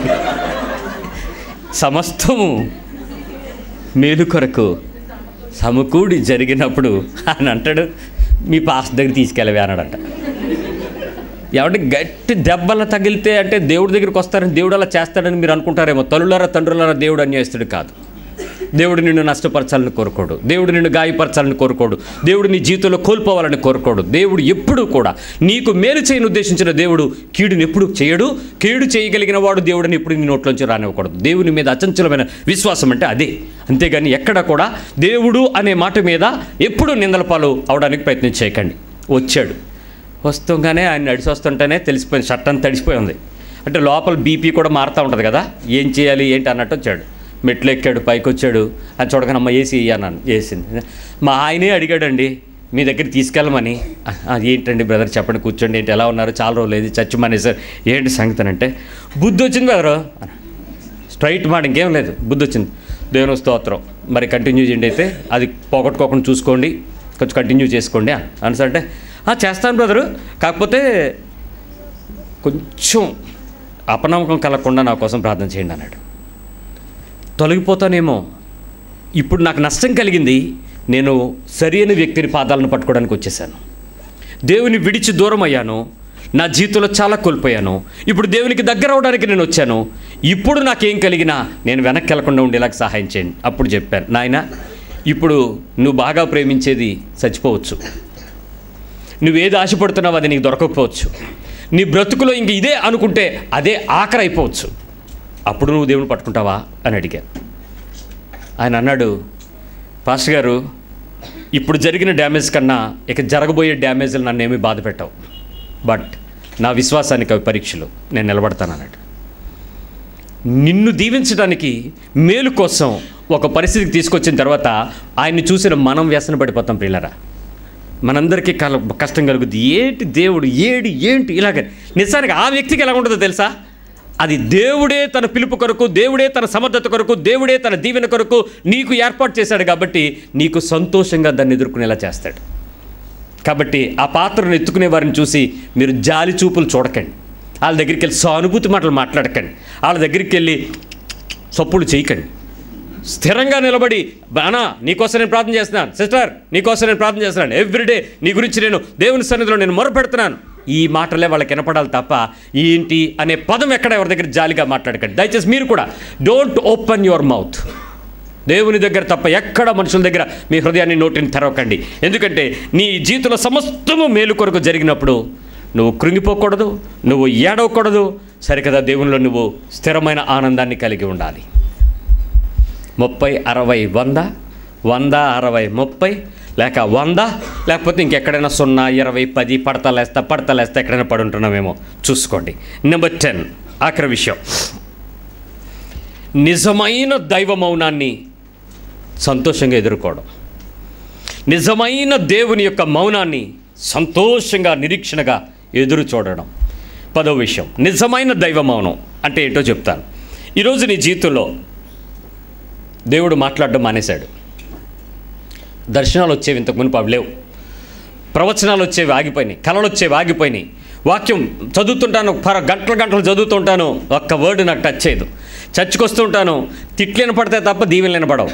సమస్తము మేలు కొరకు సమకూడి జరిగినప్పుడు అని అంటాడు మీ పాస్ దగ్గర తీసుకెళ్ళవే అన్నాడంట ఎవరి గట్టి దెబ్బలు తగిలితే అంటే దేవుడి దగ్గరికి వస్తారని దేవుడు అలా చేస్తాడని మీరు అనుకుంటారేమో తల్లులారా తండ్రులారా దేవుడు అన్యాయస్తుడు కాదు దేవుడు నిన్ను నష్టపరచాలని కోరుకోడు దేవుడు నిన్ను గాయపరచాలని కోరుకోడు దేవుడు నీ జీవితంలో కోల్పోవాలని కోరుకోడు దేవుడు ఎప్పుడూ కూడా నీకు మేలు చేయని ఉద్దేశించిన దేవుడు కీడుని ఎప్పుడు చేయడు కీడు చేయగలిగిన వాడు దేవుడిని ఎప్పుడు నీ నోట్లోంచి రానివ్వకూడదు దేవుని మీద అచంచలమైన విశ్వాసం అంటే అదే అంతేగాని ఎక్కడ కూడా దేవుడు అనే మాట మీద ఎప్పుడు నిందల పాలు అవడానికి ప్రయత్నం చేయకండి వచ్చాడు వస్తుంగానే ఆయన నడిచి వస్తుంటేనే తెలిసిపోయింది షర్ట్ అంతా తడిసిపోయి ఉంది అంటే లోపల బీపీ కూడా మారుతూ ఉంటుంది కదా ఏం చేయాలి ఏంటి అన్నట్టు వచ్చాడు మెట్లు ఎక్కాడు పైకి వచ్చాడు అది చూడగానే అమ్మ ఏసీ అన్నాను వేసింది మా ఆయనే అడిగాడండి మీ దగ్గర తీసుకెళ్ళమని "ఆ, ఆ, ఏంటండి బ్రదర్ చెప్పండి కూర్చోండి ఏంటి ఎలా ఉన్నారు చాలా రోజులు లేదు చచ్చి సార్ ఏంటి సంగతి అంటే బుద్ధి వచ్చింది బ్రదరు స్ట్రైట్ మాట ఇంకేం లేదు బుద్ధి వచ్చింది దేవుని స్తోత్రం మరి కంటిన్యూ చేయండి అయితే అది పోగొట్టుకోకుండా చూసుకోండి కొంచెం కంటిన్యూ చేసుకోండి అని అనేసి అంటే "ఆ, చేస్తాను బ్రదరు కాకపోతే కొంచెం అపనమ్మకం కలగకుండా నా కోసం ప్రార్థన చేయండి అన్నాడు తొలగిపోతానేమో ఇప్పుడు నాకు నష్టం కలిగింది నేను సరైన వ్యక్తిని పాదాలను పట్టుకోవడానికి వచ్చేసాను దేవుని విడిచి దూరం అయ్యాను నా జీవితంలో చాలా కోల్పోయాను ఇప్పుడు దేవునికి దగ్గర అవడానికి నేను వచ్చాను ఇప్పుడు నాకేం కలిగినా నేను వెనక్కి వెళ్లకుండా ఉండేలాగా సహాయం చేయండి అప్పుడు చెప్పాను నాయన ఇప్పుడు నువ్వు బాగా ప్రేమించేది చచ్చిపోవచ్చు నువ్వేది ఆశపడుతున్నావు అది నీకు దొరకకపోవచ్చు నీ బ్రతుకులో ఇంక ఇదే అనుకుంటే అదే ఆఖరి అయిపోవచ్చు అప్పుడు నువ్వు దేవుని పట్టుకుంటావా అని అడిగాను ఆయన అన్నాడు పాస్టర్ గారు ఇప్పుడు జరిగిన డ్యామేజ్ కన్నా ఇక జరగబోయే డ్యామేజ్లు నన్ను ఏమీ బాధ పెట్టవు బట్ నా విశ్వాసానికి అవి పరీక్షలు నేను నిలబడతాను అన్నాడు నిన్ను దీవించడానికి మేలు కోసం ఒక పరిస్థితికి తీసుకొచ్చిన తర్వాత ఆయన్ని చూసిన మనం వ్యసన పడిపోతాం పిల్లరా మనందరికీ కల కష్టం కలుగుద్ది ఏంటి దేవుడు ఏడి ఏంటి ఇలాగ నిజానికి ఆ వ్యక్తికి ఎలా ఉంటుందో తెలుసా అది దేవుడే తన పిలుపు కొరకు దేవుడే తన సమర్థత కొరకు దేవుడే తన దీవెన కొరకు నీకు ఏర్పాటు చేశాడు కాబట్టి నీకు సంతోషంగా దాన్ని ఎదుర్కొనేలా చేస్తాడు కాబట్టి ఆ పాత్రను ఎత్తుకునే వారిని చూసి మీరు జాలి చూపులు చూడకండి వాళ్ళ దగ్గరికి వెళ్ళి సానుభూతి మాటలు మాట్లాడకండి వాళ్ళ దగ్గరికి వెళ్ళి సొప్పులు చేయకండి స్థిరంగా నిలబడి బానా నీకోసం నేను ప్రార్థన చేస్తున్నాను సిస్టర్ నీకోసం నేను ప్రార్థన చేస్తున్నాను ఎవ్రీడే నీ గురించి నేను దేవుని సన్నిధిలో నేను మొరపెడుతున్నాను ఈ మాటలే వాళ్ళకి వినపడాలి తప్ప ఏంటి అనే పదం ఎక్కడ ఎవరి దగ్గర జాలిగా మాట్లాడకండి దయచేసి మీరు కూడా డోంట్ ఓపెన్ యువర్ మౌత్ దేవుని దగ్గర తప్ప ఎక్కడ మనుషుల దగ్గర మీ హృదయాన్ని నోటిని తెరవకండి ఎందుకంటే నీ జీవితంలో సమస్తము మేలు కొరకు జరిగినప్పుడు నువ్వు కృంగిపోకూడదు నువ్వు ఏడవకూడదు సరికదా దేవునిలో నువ్వు స్థిరమైన ఆనందాన్ని కలిగి ఉండాలి ముప్పై అరవై వంద వంద అరవై ముప్పై లేక వంద లేకపోతే ఇంకెక్కడైనా సున్నా ఇరవై పది పడతలేస్తా పడతలేస్తా ఎక్కడైనా పడి ఉంటున్నామేమో చూసుకోండి నెంబర్ టెన్ ఆఖరి విషయం నిజమైన దైవ మౌనాన్ని సంతోషంగా ఎదుర్కోవడం నిజమైన దేవుని యొక్క మౌనాన్ని సంతోషంగా నిరీక్షణగా ఎదురు చూడడం పదో విషయం నిజమైన దైవ మౌనం అంటే ఏంటో చెప్తాను ఈరోజు నీ జీవితంలో దేవుడు మాట్లాడడం మానేశాడు దర్శనాలు వచ్చేవి ఇంతకు మునుపు అవి లేవు ప్రవచనాలు వచ్చేవి ఆగిపోయినాయి కళలు వచ్చేవి ఆగిపోయినాయి వాక్యం చదువుతుంటాను పర గంటలు గంటలు చదువుతుంటాను ఒక్క వర్డ్ నాకు టచ్ చేయదు చర్చకు వస్తుంటాను తిట్లు వినపడతాయి తప్ప దీవెనలు వినపడవు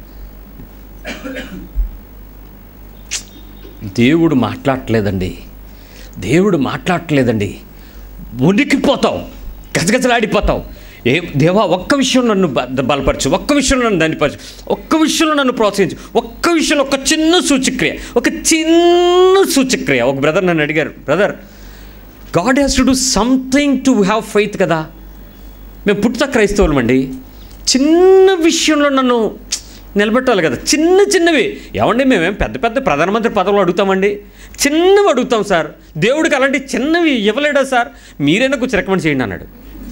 దేవుడు మాట్లాడట్లేదండి దేవుడు మాట్లాడట్లేదండి ఉనికిపోతావు గజగజలాడిపోతావు ఏ దేవా ఒక్క విషయం నన్ను బ- బలపరచు ఒక్క విషయంలో నన్ను దండిపరచు ఒక్క విషయంలో నన్ను ప్రోత్సహించు ఒక్క విషయంలో ఒక చిన్న సూచక్రియ ఒక చిన్న సూచక్రియ ఒక బ్రదర్ నన్ను అడిగారు brother God has to do something to have faith కదా మేము పుట్టుత క్రైస్తవులమండి చిన్న విషయంలో నన్ను నిలబెట్టాలి కదా చిన్న చిన్నవి ఏమండి మేమేం పెద్ద పెద్ద ప్రధానమంత్రి పదవులు అడుగుతామండి చిన్నవి అడుగుతాం సార్ దేవుడికి అలాంటి చిన్నవి ఇవ్వలేడా సార్ మీరైనా కొంచెం రికమెండ్ చేయండి అన్నాడు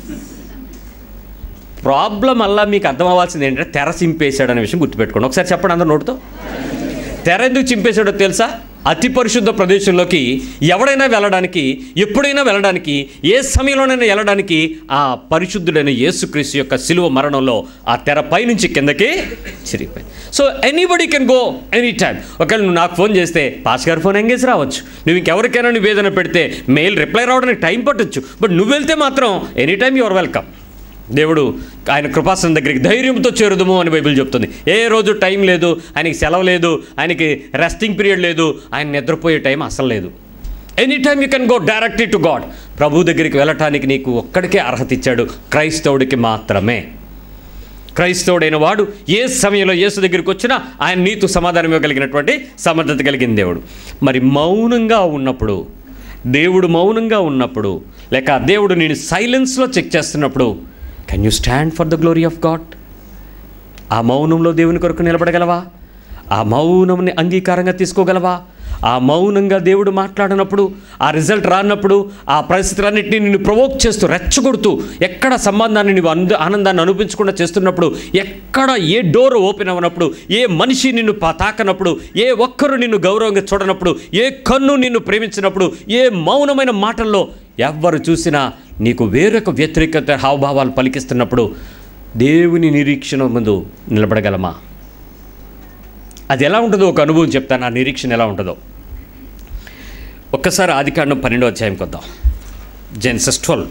ప్రాబ్లం అలా మీకు అర్థం అవ్వాల్సింది ఏంటంటే తెర చింపేశాడు అనే విషయం గుర్తుపెట్టుకోండి ఒకసారి చెప్పండి అందరు నోటితో తెర ఎందుకు చింపేశాడో తెలుసా అతి పరిశుద్ధ ప్రదేశంలోకి ఎవడైనా వెళ్ళడానికి ఎప్పుడైనా వెళ్ళడానికి ఏ సమయంలోనైనా వెళ్ళడానికి ఆ పరిశుద్ధుడైన యేసుక్రీస్తు యొక్క సిలువ మరణంలో ఆ తెర పైనుంచి కిందకి చిరిగిపోయింది so anybody can go any time ఒకవేళ నువ్వు నాకు ఫోన్ చేస్తే పాస్ గారి ఫోన్ ఎంగేజ్ రావచ్చు నువ్వు ఇంకెవరికైనా నివేదన పెడితే మెయిల్ రిప్లై రావడానికి టైం పట్టొచ్చు బట్ నువ్వు వెళ్తే మాత్రం ఎనీ టైం యువర్ వెల్కమ్ దేవుడు ఆయన కృపాసనం దగ్గరికి ధైర్యంతో చేరుదుము అని బైబిల్ చెప్తుంది ఏ రోజు టైం లేదు ఆయనకి సెలవు లేదు ఆయనకి రెస్టింగ్ పీరియడ్ లేదు ఆయన నిద్రపోయే టైం అసలు లేదు any time you can go directly to God ప్రభు దగ్గరికి వెళ్ళటానికి నీకు ఒక్కడికే అర్హత ఇచ్చాడు క్రైస్తవుడికి మాత్రమే క్రైస్తవుడైన వాడు ఏ సమయంలో యేసు దగ్గరికి వచ్చినా ఆయన నీతు సమాధానం ఇవ్వగలిగినటువంటి సమర్థత కలిగిన దేవుడు మరి మౌనంగా ఉన్నప్పుడు దేవుడు మౌనంగా ఉన్నప్పుడు లేక దేవుడు నేను సైలెన్స్లో చెక్ చేస్తున్నప్పుడు can you stand for the glory of God ఆ మౌనంలో దేవుని కొరకు నిలబడగలవా ఆ మౌనంని అంగీకారంగా తీసుకోగలవా ఆ మౌనంగా దేవుడు మాట్లాడినప్పుడు ఆ రిజల్ట్ రానప్పుడు ఆ పరిస్థితులన్నింటినీ నిన్ను ప్రవోక్ చేస్తూ రెచ్చగొడుతూ ఎక్కడ సంబంధాన్ని నువ్వు అంద ఆనందాన్ని అనిపించకుండా చేస్తున్నప్పుడు ఎక్కడ ఏ డోర్ ఓపెన్ అవ్వనప్పుడు ఏ మనిషి నిన్ను పా- తాకనప్పుడు ఏ ఒక్కరు నిన్ను గౌరవంగా చూడనప్పుడు ఏ కన్ను నిన్ను ప్రేమించినప్పుడు ఏ మౌనమైన మాటల్లో ఎవ్వరు చూసినా నీకు వేరొక వ్యతిరేకత హావభావాలు పలికిస్తున్నప్పుడు దేవుని నిరీక్షణ ముందు నిలబడగలమా అది ఎలా ఉంటుందో ఒక అనుభవం చెప్తాను ఆ నిరీక్షణ ఎలా ఉంటుందో ఒక్కసారి ఆదికాండం పన్నెండో అధ్యాయం కొద్దాం జెన్సస్ ట్వెల్వ్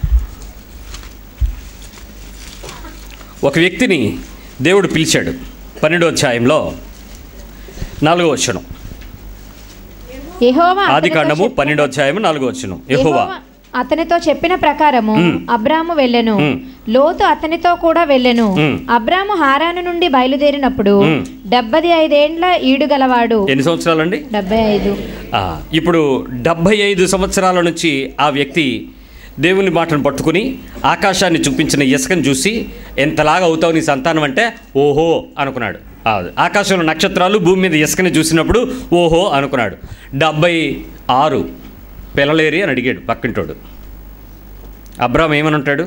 ఒక వ్యక్తిని దేవుడు పిలిచాడు పన్నెండో అధ్యాయంలో నాలుగో వచ్చును యెహోవా ఆది అతనితో కాండము చెప్పిన- పన్నెండో అధ్యాయము నాలుగో వచ్చును యెహోవా యెహోవా అతనితో చెప్పిన ప్రకారము మ్. అబ్రాము వెళ్ళెను మ్. లోతు అతనితో కూడా వెళ్ళెను మ్. అబ్రాము హారాను నుండి బయలుదేరినప్పుడు మ్. డెబ్బది ఐదేండ్ల ఈడు గలవాడు ఎన్ని సంవత్సరాలండి డెబ్బై ఐదు ఆ, ఇప్పుడు డెబ్భై ఐదు సంవత్సరాల నుంచి ఆ వ్యక్తి దేవుని మాటను పట్టుకుని ఆకాశాన్ని చూపించిన ఇసుకను చూసి ఎంతలాగా అవుతావు నీ సంతానం అంటే ఓహో అనుకున్నాడు ఆ, ఆకాశంలో నక్షత్రాలు భూమి మీద ఇసుకని చూసినప్పుడు ఓహో అనుకున్నాడు డెబ్భై ఆరు పిల్లలేరి అని అడిగాడు పక్కింటోడు అబ్రామ్ ఏమని ఉంటాడు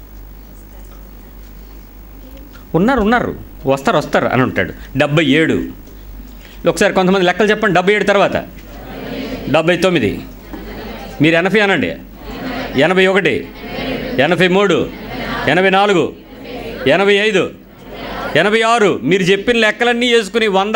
ఉన్నారు ఉన్నారు వస్తారు వస్తారు అని ఉంటాడు డెబ్బై ఏడు ఒకసారి కొంతమంది లెక్కలు చెప్పండి డెబ్బై ఏడు తర్వాత డెబ్బై తొమ్మిది మీరు ఎనభై అనండి ఎనభై ఒకటి ఎనభై మూడు ఎనభై నాలుగు ఎనభై ఐదు ఎనభై ఆరు మీరు చెప్పిన లెక్కలన్నీ వేసుకుని వంద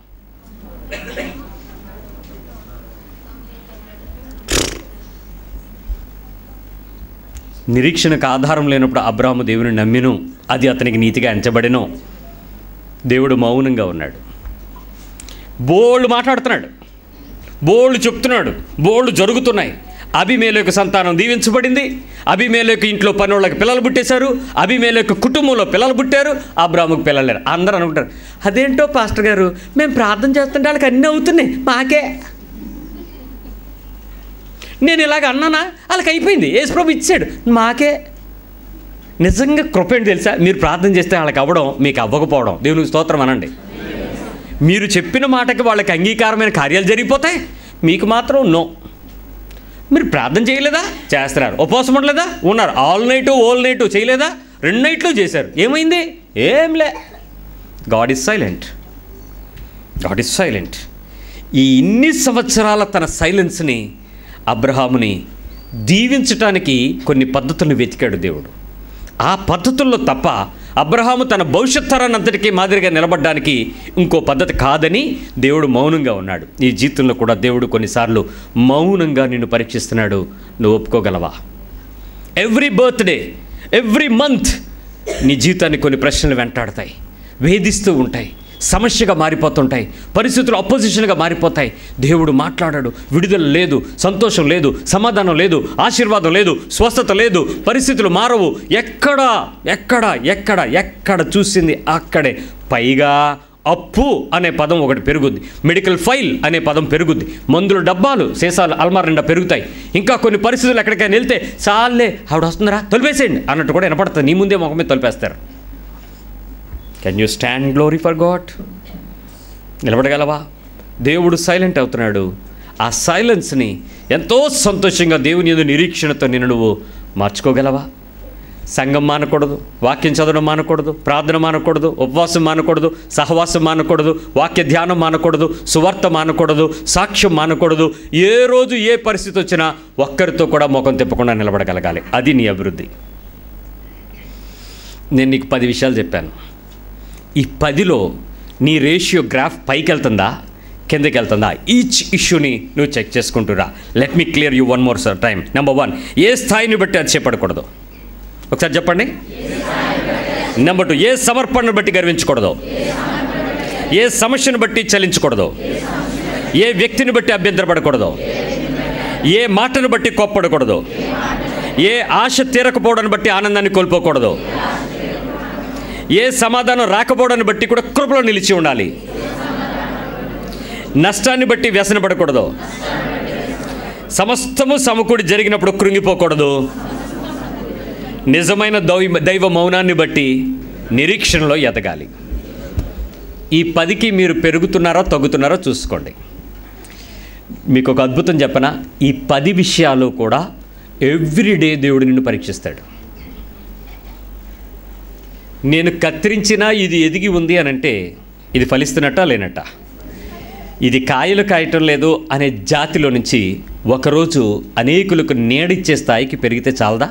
నిరీక్షణకు ఆధారం లేనప్పుడు అబ్రాహము దేవుని నమ్మిను అది అతనికి నీతిగా ఎంచబడిను దేవుడు మౌనంగా ఉన్నాడు బోళ్ళు మాట్లాడుతున్నాడు బోళ్ళు చెప్తున్నాడు బోళ్ళు జరుగుతున్నాయి అభిమేలకు సంతానం దీవించబడింది అభిమేలకు ఇంట్లో పనులకు పిల్లలు పుట్టేశారు అభిమేలకు కుటుంబంలో పిల్లలు పుట్టారు అబ్రాహ్మకు పిల్లలు లేరు అందరూ అనుకుంటారు అదేంటో పాస్టర్ గారు మేము ప్రార్థన చేస్తుంటే వాళ్ళకి అన్నీ అవుతున్నాయి మాకే నేను ఇలాగ అన్నానా వాళ్ళకి అయిపోయింది యేసుప్రభు ఇచ్చాడు మాకే నిజంగా కృప ఏంటి తెలుసా మీరు ప్రార్థన చేస్తే వాళ్ళకి అవ్వడం మీకు అవ్వకపోవడం దేవునికి స్తోత్రం అనండి మీరు చెప్పిన మాటకి వాళ్ళకి అంగీకారమైన కార్యాలు జరిగిపోతాయి మీకు మాత్రం నో మీరు ప్రార్థన చేయలేదా చేస్తున్నారు ఉపవాసం ఉండలేదా ఉన్నారు ఆల్ నైట్ ఓల్ నైట్ చేయలేదా రెండు నైట్లు చేశారు ఏమైంది ఏం లే God is silent God is silent ఈ ఇన్ని సంవత్సరాల తన సైలెన్స్ని అబ్రహాముని దీవించటానికి కొన్ని పద్ధతులను వెతికాడు దేవుడు ఆ పద్ధతుల్లో తప్ప అబ్రహాము తన భవిష్యత్ తరాన్ని అంతటికీ మాదిరిగా నిలబడడానికి ఇంకో పద్ధతి కాదని దేవుడు మౌనంగా ఉన్నాడు ఈ జీవితంలో కూడా దేవుడు కొన్నిసార్లు మౌనంగా నిన్ను పరీక్షిస్తున్నాడు నువ్వు ఒప్పుకోగలవా ఎవ్రీ బర్త్డే ఎవ్రీ మంత్ నీ జీవితాన్ని కొన్ని ప్రశ్నలు వెంటాడతాయి వేధిస్తూ ఉంటాయి సమస్యగా మారిపోతుంటాయి పరిస్థితులు అపోజిషన్గా మారిపోతాయి దేవుడు మాట్లాడాడు విడుదల లేదు సంతోషం లేదు సమాధానం లేదు ఆశీర్వాదం లేదు స్వస్థత లేదు పరిస్థితులు మారవు ఎక్కడ ఎక్కడ ఎక్కడ ఎక్కడ చూసింది అక్కడే పైగా అప్పు అనే పదం ఒకటి పెరుగుద్ది మెడికల్ ఫైల్ అనే పదం పెరుగుద్ది మందుల డబ్బాలు సీసాలు అల్మార్ నిండా పెరుగుతాయి ఇంకా కొన్ని పరిస్థితులు ఎక్కడికైనా వెళ్తే చాలే ఆవిడ వస్తుందరా తొలిపేసేయండి అన్నట్టు కూడా వినపడుతుంది నీ ముందే ముఖం మీద తొలిపేస్తారు can you stand glory for God నిలబడగలవా దేవుడు సైలెంట్ అవుతున్నాడు ఆ సైలెన్స్ని ఎంతో సంతోషంగా దేవుని ఎదు నిరీక్షణతో నిన్ను నువ్వు మార్చుకోగలవా సంఘం మానకూడదు వాక్యం చదవడం మానకూడదు ప్రార్థన మానకూడదు ఉపవాసం మానకూడదు సహవాసం మానకూడదు వాక్య ధ్యానం మానకూడదు సువార్త మానకూడదు సాక్ష్యం మానకూడదు ఏ రోజు ఏ పరిస్థితి వచ్చినా ఒక్కరితో కూడా ముఖం తిప్పకుండా నిలబడగలగాలి అది నీ అభివృద్ధి నేను నీకు పది విషయాలు చెప్పాను ఈ పదిలో నీ రేషియో గ్రాఫ్ పైకి వెళ్తుందా కిందకి వెళ్తుందా ఈచ్ ఇష్యూని నువ్వు చెక్ చేసుకుంటురా let me clear you one more sir time number one ఏ స్థాయిని బట్టి అది చేపడకూడదు ఒకసారి చెప్పండి నెంబర్ టూ ఏ సమర్పణను బట్టి గర్వించకూడదు ఏ సమస్యను బట్టి చలించకూడదు ఏ వ్యక్తిని బట్టి అభ్యంతరపడకూడదు ఏ మాటను బట్టి కోప్పడకూడదు ఏ ఆశ తీరకపోవడాన్ని బట్టి ఆనందాన్ని కోల్పోకూడదు ఏ సమాధానం రాకపోవడాన్ని బట్టి కూడా కృపలో నిలిచి ఉండాలి నష్టాన్ని బట్టి వ్యసనపడకూడదు సమస్తము సమకూడి జరిగినప్పుడు కృంగిపోకూడదు నిజమైన దైవ దైవ మౌనాన్ని బట్టి నిరీక్షణలో ఎదగాలి ఈ పదికి మీరు పెరుగుతున్నారో తగ్గుతున్నారో చూసుకోండి మీకు ఒక అద్భుతం చెప్పనా ఈ పది విషయాలు కూడా ఎవ్రీడే దేవుడు నిన్ను పరీక్షిస్తాడు నేను కత్తిరించినా ఇది ఎదిగి ఉంది అని అంటే ఇది ఫలిస్తున్నట్టా లేనట్టా ఇది కాయలు కాయటం లేదు అనే జాతిలో నుంచి ఒకరోజు అనేకులకు నీడిచ్చే స్థాయికి పెరిగితే చాలదా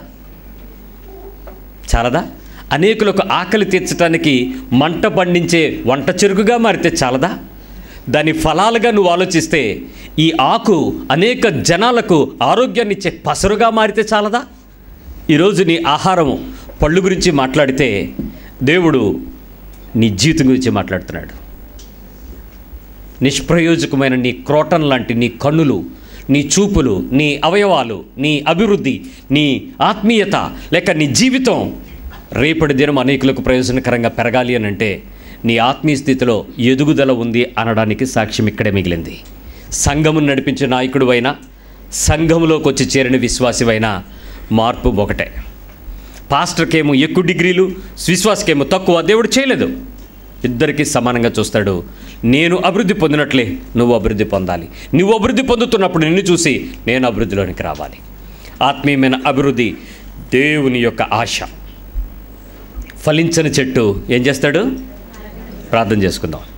చాలదా అనేకులకు ఆకలి తీర్చడానికి మంట పండించే వంట చెరుకుగా మారితే చాలదా దాని ఫలాలుగా నువ్వు ఆలోచిస్తే ఈ ఆకు అనేక జనాలకు ఆరోగ్యాన్ని ఇచ్చే పసరుగా మారితే చాలదా ఈరోజు నీ ఆహారము పళ్ళు గురించి మాట్లాడితే దేవుడు నీ జీవితం గురించి మాట్లాడుతున్నాడు నిష్ప్రయోజకమైన నీ క్రోటన్ లాంటి నీ కన్నులు నీ చూపులు నీ అవయవాలు నీ అభివృద్ధి నీ ఆత్మీయత లేక నీ జీవితం రేపటి దినం అనేకులకు ప్రయోజనకరంగా పెరగాలి అని అంటే నీ ఆత్మీయ స్థితిలో ఎదుగుదల ఉంది అనడానికి సాక్ష్యం ఇక్కడే మిగిలింది సంఘమును నడిపించే నాయకుడు అయినా సంఘములోకి వచ్చి చేరిన విశ్వాసివైనా మార్పు ఒకటే పాస్టర్కేమో ఎక్కువ డిగ్రీలు విశ్వాసకేమో తక్కువ దేవుడు చేయలేదు ఇద్దరికీ సమానంగా చూస్తాడు నేను అభివృద్ధి పొందినట్లే నువ్వు అభివృద్ధి పొందాలి నువ్వు అభివృద్ధి పొందుతున్నప్పుడు నిన్ను చూసి నేను అభివృద్ధిలోనికి రావాలి ఆత్మీయమైన అభివృద్ధి దేవుని యొక్క ఆశ ఫలించని చెట్టు ఏం చేస్తాడు ప్రార్థన చేసుకుందాం